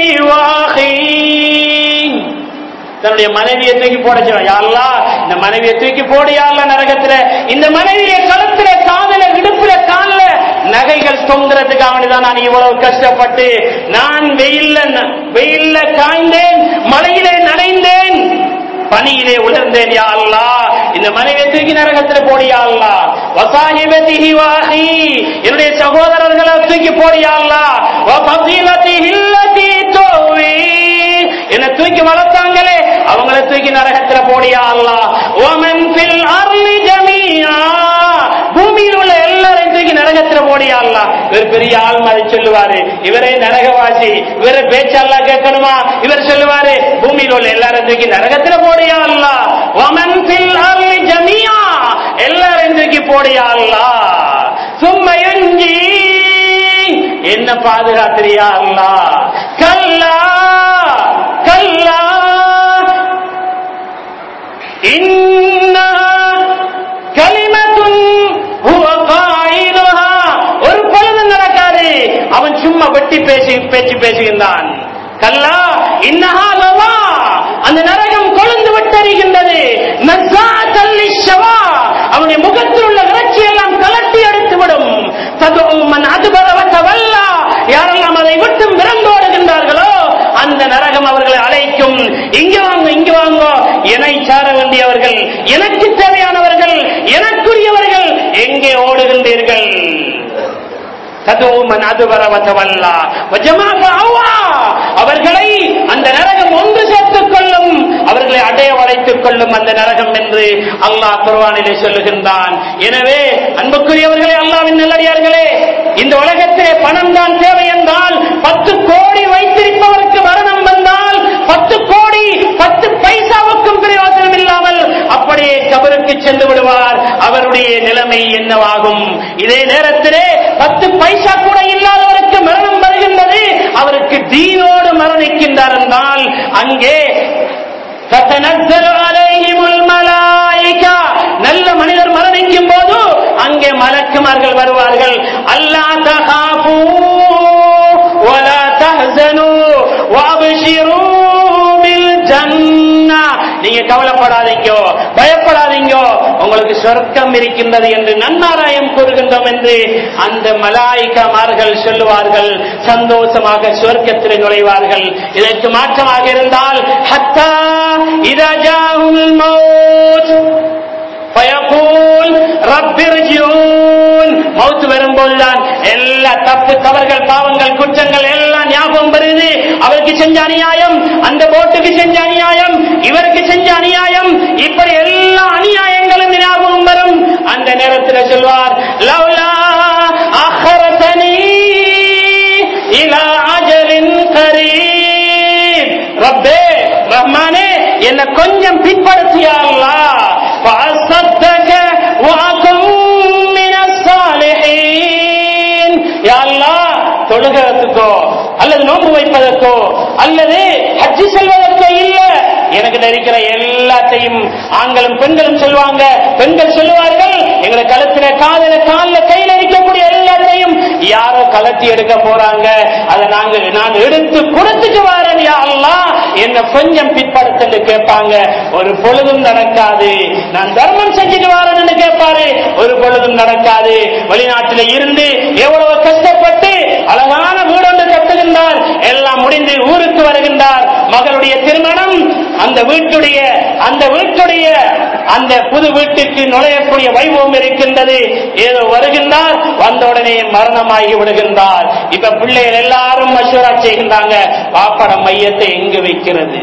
واخيه தன்னுடைய மனைவியை தூக்கி போட சொல்லுவான் யாழ்லா இந்த மனைவியை தூக்கி போடு யாழ்லா நரகத்துல இந்த மனைவியை கழுத்துல காதல இடுப்புல கால்ல நகைகள் தொங்குறதுக்காக வேண்டிதான் நான் இவ்வளவு கஷ்டப்பட்டு நான் வெயில்ல வெயில்ல காய்ந்தேன் மழையிலே நனைந்தேன் பனியிலே உலர்ந்தேன் யா அல்லாஹ் இந்த மனைவியை தூக்கி நரகத்துல போடு யா அல்லாஹ் வசாஹிபதிஹி வாஹி என்னுடைய சகோதரர்களை தூக்கி போடு யா அல்லாஹ் வ ஃபதீலதிஹி அல்லதி துவி என்ன தூக்கி வளர்த்தாங்களே அவங்கள தூக்கி நரகத்துல போடியா அல்லாஹ் ஓமன் ஃபில் அர்லி ஜமீஆ பூமியில் உள்ள எல்லாரையும் தூக்கி நரகத்துல போடியா அல்லாஹ் இவர் பெரிய ஆள் மாதிரி சொல்லுவாரு இவரே நரகவாசி இவரை பேச்செல்லாம் கேட்கணுமா இவர் சொல்லுவாரு பூமியில் உள்ள எல்லாரும் தூக்கி நரகத்துல போடியா அல்லாஹ் ஓமன் ஃபில் அர்லி ஜமீஆ எல்லாரையும் தூக்கி போடியா அல்லாஹ் சும்மா எஞ்சி என்ன பாதுகாத்திரியா அல்லாஹ் கல்லா கல்லா إنها كلمة هو قائلها ஒரு பொழுது நடக்காது அவன் சும்மா வெட்டி பேசி பேச்சு பேசுகின்றான் கல்லா இன்னஹா லவா அந்த நரகம் கொழுந்து விட்டறிகின்றது நஸ்ஸாத்தல் லிஷ்ஷவா அவனுடைய முகத்தில் உள்ள இறைச்சி எல்லாம் கலட்டி எடுத்துவிடும் ததுமன் அதுபரவ வல்லா யாரெல்லாம் அதை விட்டு விரண்டோடுகின்றார்களோ அந்த நரகம் அவர்களை அழைக்கும் இங்க வாங்க இங்க வாங்க என்னை சார வேண்டியவர்கள் எனக்கு தேவையானவர்கள் எனக்குரியவர்கள் எங்கே ஓடுகின்றீர்கள் ததுமன் அதுவரவத்தவல்லா அவர்களை அந்த நரகம் ஒன்று சேர்த்துக் கொள்ளும் அவர்களை அடைய வளைத்துக் கொள்ளும் அந்த நரகம் என்று அல்லாஹ் குர்ஆனிலே சொல்லுகின்றான் எனவே அன்புக்குரியவர்களே அல்லாவின் நல்லடியார்களே இந்த உலகத்திலே பணம் தான் தேவை என்றால் பத்து கோடி வைத்திருப்பவருக்கு மரணம் வந்தால் பத்து கோடி பத்து பைசாவுக்கும் பிரயோஜனம் இல்லாமல் அப்படியே கபருக்கு சென்று விடுவார் அவருடைய நிலைமை என்னவாகும் இதே நேரத்திலே பத்து பைசா கூட இல்லாதவருக்கு மரணம் வருகின்றது அவருக்கு தீனோடு மரணிக்கின்றார் என்றால் அங்கே تتنزل عليهم الملائكة நல்ல மனிதர் மரணிக்கும் போது அங்கே மலக்குமார்கள் வருவார்கள் அல்லா தகாபூ ولا تحزنوا وابشروا بالجنة நீங்க கவலைப்படாதீங்க பயப்படாதீங்க உங்களுக்கு சொர்க்கம் இருக்கின்றது என்று நன்னாராயம் கூறுகின்றோம் என்று அந்த மலாய்க்கமார்கள் சொல்லுவார்கள் சந்தோஷமாக சொர்க்கத்தில் நுழைவார்கள் இதற்கு மாற்றமாக இருந்தால் ஹத்தா இதஜாஹுல் மௌத் பயகூல் ரப்பிர்ஜியூன் மௌத் வரும்போதுதான் எல்லா தப்பு தவறுகள் பாவங்கள் குற்றங்கள் எல்லாம் ஞாபகம் வருது அவருக்கு செஞ்ச அநியாயம் அந்த போட்டுக்கு செஞ்ச அநியாயம் இவருக்கு செஞ்ச அநியாயம் இப்படி எல்லா அநியாயங்களும் ஞாபகம் வரும் அந்த நேரத்தில் சொல்வார் லவ்லா அஹரதனி இலா அஜலின் கரீம் ரப்பே ரஹ்மானே என்ன கொஞ்சம் பிற்படுத்தியா அல்லாஹ் فأصدق وأكن من الصالحين يا الله தொழுகிறதுக்கோ அல்லது நோன்பு வைப்பதற்கோ அல்லது ஹஜ்ஜி செல்வதற்கோ இல்ல எனக்கு இருக்கிற எல்லாத்தையும் ஆண்களும் பெண்களும் சொல்லுவாங்க பெண்கள் சொல்லுவார்கள் எங்களை கழுத்துல காதல காலில் கையில் இருக்கக்கூடிய எல்லாத்தையும் யாரோ கலத்தி எடுக்க போறாங்க அதை நாங்க நான் எடுத்து கொடுத்துட்டு வரேன் யா அல்லாஹ் என்ன கொஞ்சம் பிற்படுத்தன்னு கேட்பாங்க ஒரு பொழுதும் நடக்காது நான் தர்மம் செஞ்சுட்டு வரேன்னு கேட்பாரு ஒரு பொழுதும் நடக்காது வெளிநாட்டில இருந்து எவ்வளவு கஷ்டப்பட்டு அழகான வீடு ஒன்று கட்டுகின்றார் எல்லாம் முடிந்து ஊருக்கு வருகின்றார் மகளுடைய திருமணம் அந்த வீட்டுடைய அந்த வீட்டுடைய அந்த புது வீட்டுக்கு நுழையக்கூடிய வைபவம் இருக்கின்றது ஏதோ வருகின்றார் வந்த உடனே மரணமாகி விடுகின்றார் இப்ப பிள்ளைகள் எல்லாரும் மசூரா செய்கின்றாங்க பாப்பட மையத்தை எங்கு வைக்கிறது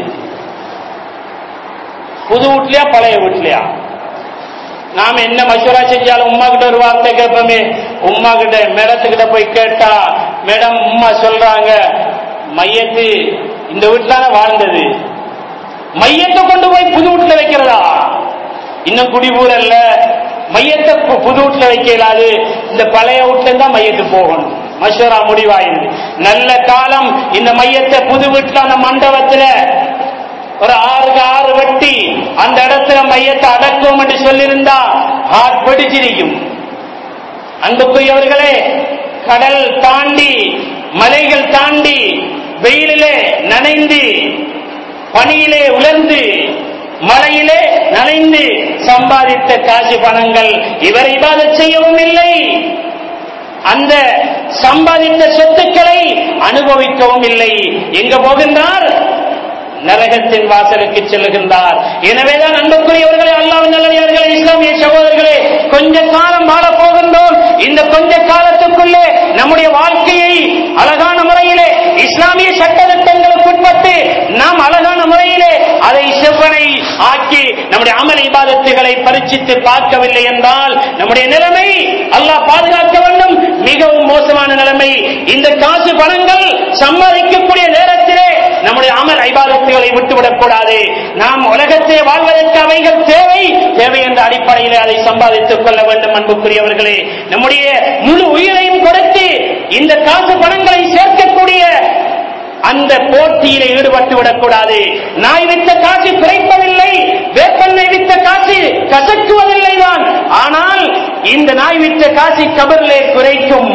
புது வீட்லயா பழைய வீட்லயா நாம என்ன மசூரா செஞ்சாலும் உமா கிட்ட ஒரு வார்த்தை கேட்போமே உமா கிட்ட மேடத்துக்கிட்ட போய் கேட்டா மேடம் உமா சொல்றாங்க மையத்து இந்த வீட்டுல வாழ்ந்தது மையத்தை கொண்டு போய் புது வீட்டுல வைக்கிறதா இன்னும் குடிபூரல்ல மையத்தை பு- புது வீட்டுல வைக்க இயலாது இந்த பழைய வீட்டுல தான் மையத்து போகணும் மஷூரா முடிவாயிருது நல்ல காலம் இந்த மையத்தை புது வீட்டுல அந்த மண்டபத்துல ஒரு ஆறுக்கு ஆறு வெட்டி அந்த இடத்துல மையத்தை அடக்கும் என்று சொல்லியிருந்தா ஹார்ட் வெடிச்சிருக்கும் அன்புக்குரியவர்களே கடல் தாண்டி மலைகள் தாண்டி வெயிலிலே நனைந்து பனியிலே உலர்ந்து மழையிலே நனைந்து சம்பாதித்த காசு பணங்கள் இவர் இபாதத் செய்யவும் இல்லை அந்த சம்பாதித்த சொத்துக்களை அனுபவிக்கவும் இல்லை எங்க போகின்றார் நரகத்தின் வாசலுக்கு செல்லுகின்றார் எனவேதான் அன்புக்குரியவர்களே அல்லாவின் நல்லடியார்களே இஸ்லாமிய சகோதரர்களே கொஞ்ச காலம் வாழ போகின்றோம் இந்த கொஞ்ச காலத்துக்குள்ளே நம்முடைய வாழ்க்கையை அழகான முறையிலே இஸ்லாமிய சட்டத்திட்டங்களுக்கு உட்பட்டு நாம் அழகான முறையிலே அதை செவ்வனை ஆக்கி நம்முடைய அமல் இபாதத்துகளை பரிச்சித்து பார்க்கவில்லை என்றால் நம்முடைய நிலைமை அல்லாஹ் பாதுகாக்க வேண்டும் மிகவும் மோசமான நிலைமை இந்த காசு பணங்கள் சம்பாதிக்கக்கூடிய நேரத்திலே நம்முடைய அமல் ஐபாதத்துகளை விட்டுவிடக் கூடாது நாம் உலகத்தை வாழ்வதற்கு அவைகள் தேவை தேவை என்ற அடிப்படையில் அதை சம்பாதித்துக் கொள்ள வேண்டும் அன்புக்குரியவர்களே நம்முடைய முழு உயிரையும் கொடுத்து இந்த காசு பணங்களை சேர்க்கக்கூடிய அந்த போட்டியில ஈடுபட்டு விடக்கூடாது நாய் வித்த காசு குறைப்பதில்லை வேப்பெண்ணெய் வித்த காசு கசக்குவதில்லை தான் ஆனால் இந்த நாய் வித்த காசு கபரிலே குறைக்கும்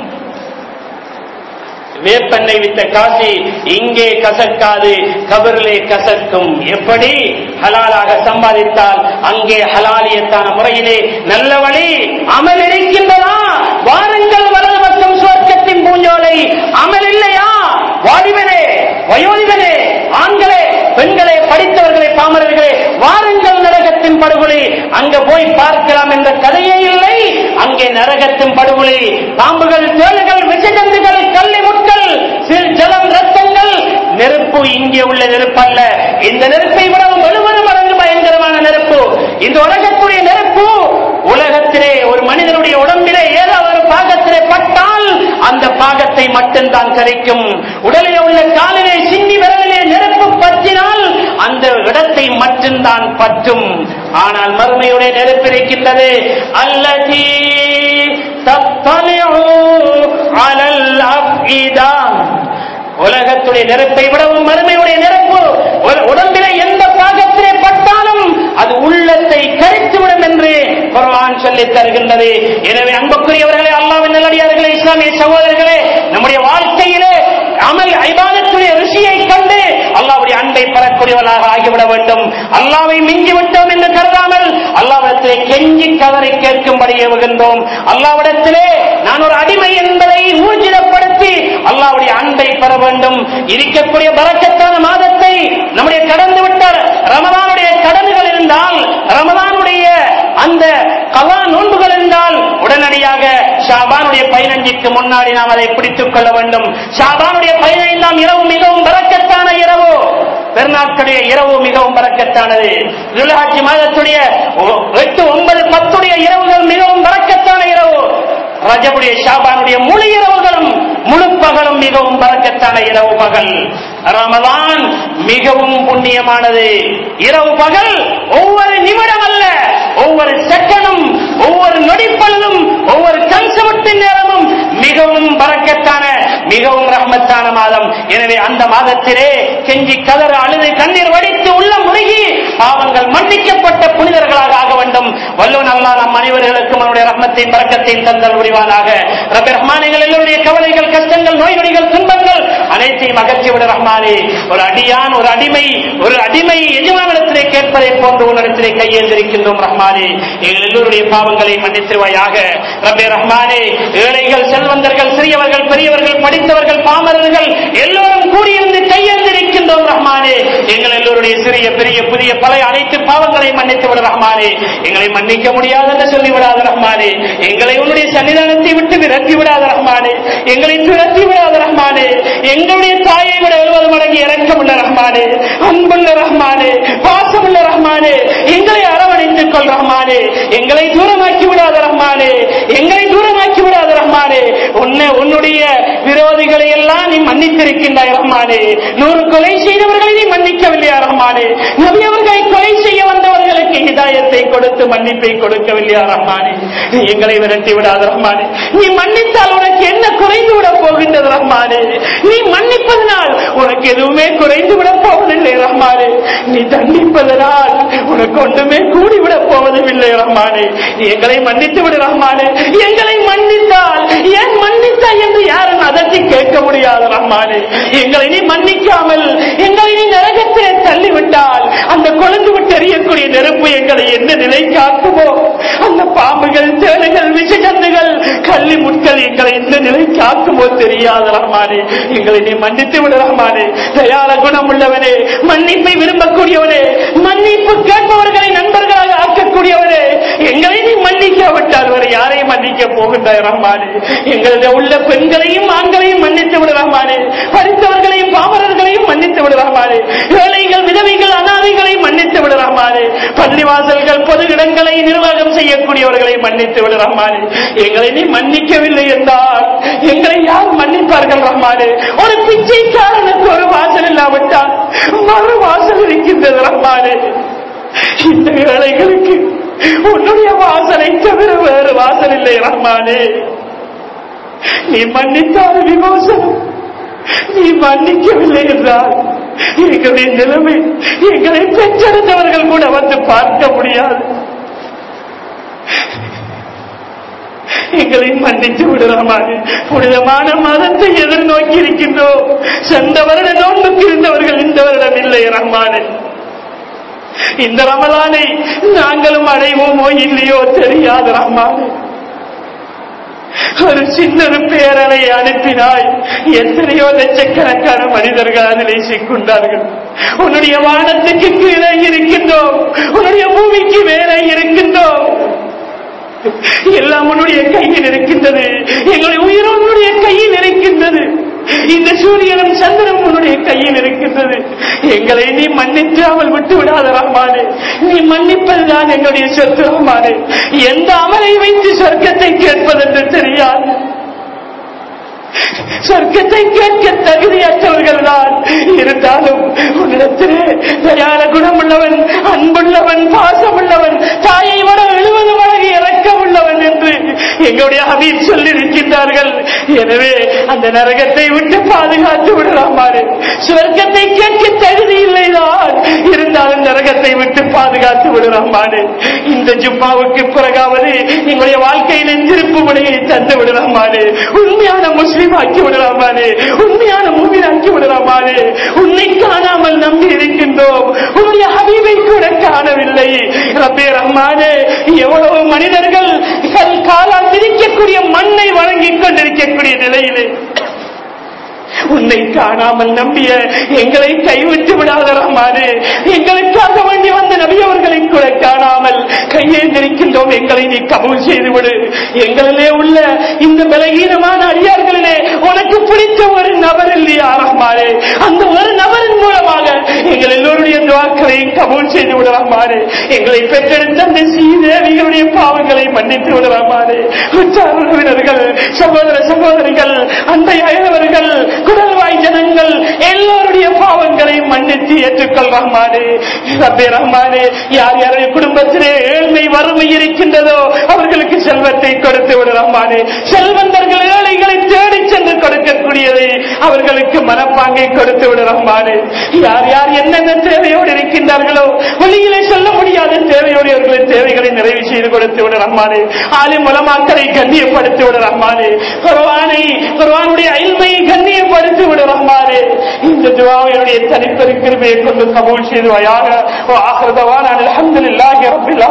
வேப்பெண்ணெய் வித்த காசி இங்கே கசக்காது கபரிலே கசக்கும் எப்படி ஹலாலாக சம்பாதித்தால் அங்கே ஹலாலியத்தான முறையிலே நல்ல வழி அமல் இருக்கின்றதா வாருங்கள் வலது பக்கம் சுவர்க்கத்தின் பூஞ்சோலை அமல் இல்லையா வாலிபனே வயோதிபனே ஆண்களே பெண்களே படித்தவர்களே பாமரர்களே வாருங்கள் நரகத்தின் படுகொலை அங்க போய் பார்க்கலாம் என்ற கதையே இல்லை அங்கே நரகத்தின் படுகொலை பாம்புகள் தேளுகள் விஷஜந்துகள் கல்லி முட்கள் சிறு ஜலம் ரத்தங்கள் நெருப்பு இங்கே உள்ள நெருப்பு அல்ல இந்த நெருப்பை விடவும் எழுபது மடங்கு பயங்கரமான நெருப்பு இந்த உலகத்துடைய நெருப்பு உலகத்திலே ஒரு மனிதனுடைய உடம்பிலே ஏதாவது ஒரு பாகத்திலே பட்டால் அந்த பாகத்தை மட்டும்தான் கரைக்கும் உடலில் உள்ள காலிலே சிந்தி விரலிலே நெருப்பு பற்றினால் அந்த இடத்தை மட்டும்தான் பற்றும் ஆனால் மறுமையுடைய நெருப்பு இருக்கின்றது அல்லதி தத்தலிஉ அலல் அஃஇதா உலகத்துடைய நெருப்பை விடவும் மறுமையுடைய நெருப்பு ஒரு உடம்பிலே எந்த பாகத்திலே பட்டாலும் அது உள்ளத்தை கரித்துவிடும் என்று குர்ஆன் சொல்லித் தருகின்றது எனவே அன்புக்குரியவர்களே அல்லாவின் நல்லடியார்களே இஸ்லாமிய சகோதரர்களே நம்முடைய வாழ்க்கையிலே அமல் ஐபாதத்துடைய ருசியை கண்டு அல்லாவுடைய அன்பை பெறக்கூடியவர்களாக ஆகிவிட வேண்டும் அல்லாவை மிஞ்சி விட்டோம் என்று கருதாமல் அல்லாவிடத்திலே கெஞ்சி கதறி கேட்கும்படி ஏவுகின்றோம் அல்லாவிடத்திலே நான் ஒரு அடிமை என்பதை ஊர்ஜிதப்படுத்தி அல்லாவுடைய அன்பை பெற வேண்டும் இருக்கக்கூடிய பரக்கத்தான மாதத்தை நம்முடைய கடந்து விட்ட ரமதானுடைய கடன்கள் இருந்தால் ரமதானுடைய அந்த கலா நோன்புகள் இருந்தால் உடனடியாக ஷாபானுடைய பதினஞ்சுக்கு முன்னாடி நாம் அதை பிடித்துக் கொள்ள வேண்டும் ஷாபானுடைய பதினைந்தாம் இரவு மிகவும் பறக்கத்தான இரவு பெருநாட்களுடைய இரவு மிகவும் பறக்கத்தானது துல்ஹாஜி மாதத்துடைய ஒ- எட்டு ஒன்பது பத்துடைய இரவுகள் மிகவும் பறக்கத்தான இரவு ரஜபுடைய ஷாபானுடைய முழு இரவுகளும் முழு பகலும் மிகவும் பறக்கத்தான இரவு பகல் ரமதான் மிகவும் புண்ணியமானது இரவு பகல் ஒவ்வொரு நிமிடம் அல்ல ஒவ்வொரு செகண்டும் ஒவ்வொரு நொடிப்பொழுதும் ஒவ்வொரு கன்சவத்தின் நேரமும் மிகவும் பறக்கத்தான மிகவும் ரஹ்மத்தான மாதம் எனவே அந்த மாதத்திலே கெஞ்சி கதற அழுது கண்ணீர் வடித்து உள்ள முழுகி பாவங்கள் மன்னிக்கப்பட்ட புனிதர்களாக ஆக வேண்டும் வல்லவன் அல்லாஹ் நம் அனைவர்களுக்கும் அவனுடைய ரஹ்மத்தையும் பறக்கத்தையும் தந்தல் புரிவானாக ரப்பி ரஹ்மானிகள் எல்லோருடைய கவலைகள் கஷ்டங்கள் நோய் நொடிகள் துன்பங்கள் அனைத்தையும் அகற்றிவிட ரஹ்மானே ஒரு அடியான் ஒரு அடிமை ஒரு அடிமை எஜமானிடத்திலே கேட்பதை போன்று உன்னிடத்திலே கையேந்திருக்கின்றோம் ரஹ்மானே எங்கள் எல்லோருடைய பாவங்களை மன்னித்திருவாயாக ரப்பே ரஹ்மானே ஏழைகள் செல்வந்தர்கள் சிறியவர்கள் பெரியவர்கள் படித்தவர்கள் பாமரர்கள் எல்லோரும் கூடியிருந்து கையேந்திருக்கின்றோம் ரஹ்மானே எங்கள் எல்லோருடைய சிறிய பெரிய புதிய பழைய அனைத்து பாவங்களை மன்னித்து விட ரஹ்மானே எங்களை மன்னிக்க முடியாது என்று சொல்லிவிடாத ரஹ்மானே எங்களை உன்னுடைய சன்னிதானத்தை விட்டு விரட்டி விடாத ரஹ்மானே எங்களை துரத்தி விடாத ரஹ்மானே எங்களுடைய தாயை விட எழுபது மடங்கு இறக்கமுள்ள ரஹ்மானே அன்புள்ள ரஹ்மானே பாசமுள்ள ரஹ்மானே எங்களை அரவணைத்துக் கொள் ரஹ்மானே எங்களை தூரமாக்கி விடாத ரஹ்மானே எங்களை தூரமாக்கி விடாத ரஹ்மானே உன்னை உன்னுடைய விரோதிகளை எல்லாம் நீ மன்னித்திருக்கின்றாய் ரஹ்மானே நூறு கொலை செய்தவர்களை நீ மன்னிக்கவில்லையா ரஹ்மானே நபி அவர்களை கொலை செய்ய வந்தவர்களுக்கு ஹிதாயத்தை கொடுத்து மன்னிப்பை கொடுக்கவில்லையா ரஹ்மானே நீ எங்களை விரட்டி விடாத ரஹ்மானே நீ மன்னித்தால் உனக்கு என்ன குறைந்து விட போகின்றது ரஹ்மானே நீ மன்னிப்பதனால் உனக்கு எதுவுமே குறைந்து விட போவதில்லை ரஹ்மானே நீ தண்டிப்பதனால் உனக்கு ஒன்றுமே கூடிவிடப் போவதும் இல்லை ரஹ்மானே நீ எங்களை மன்னித்து விடு ரஹ்மானே எங்களை மன்னித்தால் ஏன் மன்னித்தாய் என்று யாரும் அதட்டி கேட்க முடியாது ரஹ்மானே எங்களை நீ மன்னிக்காமல் எங்களை நீ நரகத்திலே தள்ளிவிட்டால் அந்த கொழுந்து விட்டு எறியக்கூடிய நெருப்பு எங்களை என்ன நிலை காக்குமோ அந்த பாம்புகள் தேடுகள் விஷகந்துகள் கள்ளி முட்கள் எங்களை எந்த நிலை காக்குமோ தெரியாது ரஹ்மானே எங்களை நீ மன்னித்து விடு ரஹ்மானே தயார குணம் உள்ளவனே மன்னிப்பை விரும்பக்கூடியவனே மன்னிப்பு கேட்பவர்களை நண்பர்களாக ஆக்கக்கூடியவனே எங்களை நீ மன்னிக்காவிட்டால் வரை யாரையும் மன்னிக்க போகின்றாய் ரஹ்மானே எங்களுடைய உள்ள பெண்களையும் ஆண்களையும் மன்னித்து விடு ரஹ்மானே படித்தவர்களையும் பாமரர்களையும் மன்னித்து விடு ரஹ்மானே ஏழைகள் விதவைகள் அனாதைகளை மன்னித்து விடு ரஹ்மானே பள்ளிவாசல்கள் பொது இடங்களை நிர்வாகம் செய்யக்கூடியவர்களை மன்னித்து விடு ரஹ்மானே எங்களை நீ மன்னிக்கவில்லை என்றால் எங்களை யார் மன்னிப்பார்கள் ரஹ்மானே ஒரு பிச்சைக்காரனுக்கு ஒரு வாசல் இல்லாவிட்டால் மறு வாசல் இருக்கின்றது ரஹ்மானே இந்த ஏழைகளுக்கு உன்னுடைய வாசலை தவிர வேறு வாசல் இல்லை ரஹ்மானே நீ மன்னித்தால் விமோசனம் நீ மன்னிக்கவில்லை என்றால் எங்களுடைய நிலைமை எங்களை பெற்றெடுத்தவர்கள் கூட வந்து பார்க்க முடியாது எங்களை மன்னித்து விடுறாமல் புனிதமான மதத்தை எதிர்நோக்கி இருக்கின்றோம் சென்ற வருட நோன்புக்கு இருந்தவர்கள் இந்த வருடம் இல்லை ரஹ்மானே இந்த ரமலானை நாங்களும் அடைவோமோ இல்லையோ தெரியாது ரஹ்மானே ஒரு சின்ன ஒரு பேரலை அனுப்பினாய் எத்தனையோ லட்சக்கணக்கான மனிதர்கள் அதிலே சிக்குண்டார்கள் உன்னுடைய வானத்துக்கு கீழே இருக்கின்றோம் உன்னுடைய பூமிக்கு மேலே இருக்கின்றோம் எல்லாம் உன்னுடைய கையில் இருக்கின்றது எங்களுடைய உயிர் உன்னுடைய கையில் இருக்கின்றது இந்த சூரியனும் சந்திரனும் உன்னுடைய கையில் இருக்கின்றது எங்களை நீ மன்னிக்காமல் விட்டு விடாத ரஹ்மானே நீ மன்னிப்பதுதான் எங்களுடைய சொத்து ரஹ்மானே எந்த அமலை வைத்து சொர்க்கத்தை கேட்பதென்று தெரியாது சொர்க்கத்தை கேட்க தகுதியற்றவர்கள் தான் இருந்தாலும் உன்னிடத்திலே தயார குணமுள்ளவன் அன்புள்ளவன் பாசமுள்ளவன் தாயை விட எழுபது மடங்கு இறக்கமுள்ளவன் என்று எங்களுடைய ஹபீப் சொல்லியிருக்கின்றார்கள் எனவே அந்த நரகத்தை விட்டு பாதுகாத்து விடலாமாறு சொர்க்கத்தை கேட்க தகுதி இல்லைதான் இருந்தாலும் நரகத்தை விட்டு பாதுகாத்து விடலாமாறு இந்த ஜும்மாவுக்கு பிறகாவது எங்களுடைய வாழ்க்கையில் திருப்பு முனையை தந்து விடலாமாறு உண்மையான முஸ்லிம் ஆக்கி விடலாமானே உண்மையான மூவின் ஆக்கி விடலாமானே உன்னை காணாமல் நம்பி இருக்கின்றோம் உன்னுடைய ஹபீபை கூட காணவில்லை ரப்பே ரஹ்மானே எவ்வளவு மனிதர்கள் கல் காலால் மிதிக்கக்கூடிய மண்ணை வழங்கிக் கொண்டிருக்கக்கூடிய நிலையிலே உன்னை காணாமல் நம்பிய எங்களை கைவிட்டு விடாத ரஹ்மானே எங்களுக்காக வேண்டி வந்த நபியவர்களை கூட காணாமல் கையேந்திருக்கின்றோம் எங்களை நீ கபூல் செய்து விடு எங்களிலே உள்ள இந்த பலகீனமான அடியார்களிலே உனக்கு பிடித்த ஒரு நபர் இல்லையா ரஹ்மானே அந்த ஒரு நபரின் மூலமாக எங்கள் எல்லோருடைய துவாக்களையும் கபூல் செய்து விடலாமாறு எங்களை பெற்றெடுத்த அந்த சீதேவிகளுடைய பாவங்களை மன்னித்து விடலாமாறு உற்றார் உறவினர்கள் சகோதர சகோதரிகள் அன்பை அயலவர்கள் குடல்வாய் ஜனங்கள் எல்லோருடைய பாவங்களை மன்னித்து ஏற்றுக்கொள் ரஹ்மானே ரப்பே ரஹ்மானே யார் யாருடைய குடும்பத்திலே ஏழ்மை வறுமை இருக்கின்றதோ அவர்களுக்கு செல்வத்தை கொடுத்து விடு ரஹ்மானே செல்வந்தர்கள் ஏழைகளை தேடி சென்று கொடுக்கக்கூடியதை அவர்களுக்கு மனப்பாங்கை கொடுத்து விடு ரஹ்மானே யார் யார் என்னென்ன தேவையோடு இருக்கின்றார்களோ வெளியிலே சொல்ல முடியாத தேவையோடு அவர்களின் தேவைகளை நிறைவு செய்து கொடுத்து விடு ரஹ்மானே ஆலி மூலமாக்களை கண்ணியப்படுத்தி விடு ரஹ்மானே குர்ஆனை குர்ஆனுடைய அல்மை கண்ணியப்படுத்தி விடு ரஹ்மானே இந்த துஆவினுடைய தனிப்பெரு கிருபையை கொண்டு கபூல் செய்துவாயாக ஆஹிர தவானா அல்ஹம்துலில்லாஹி ரப்பில்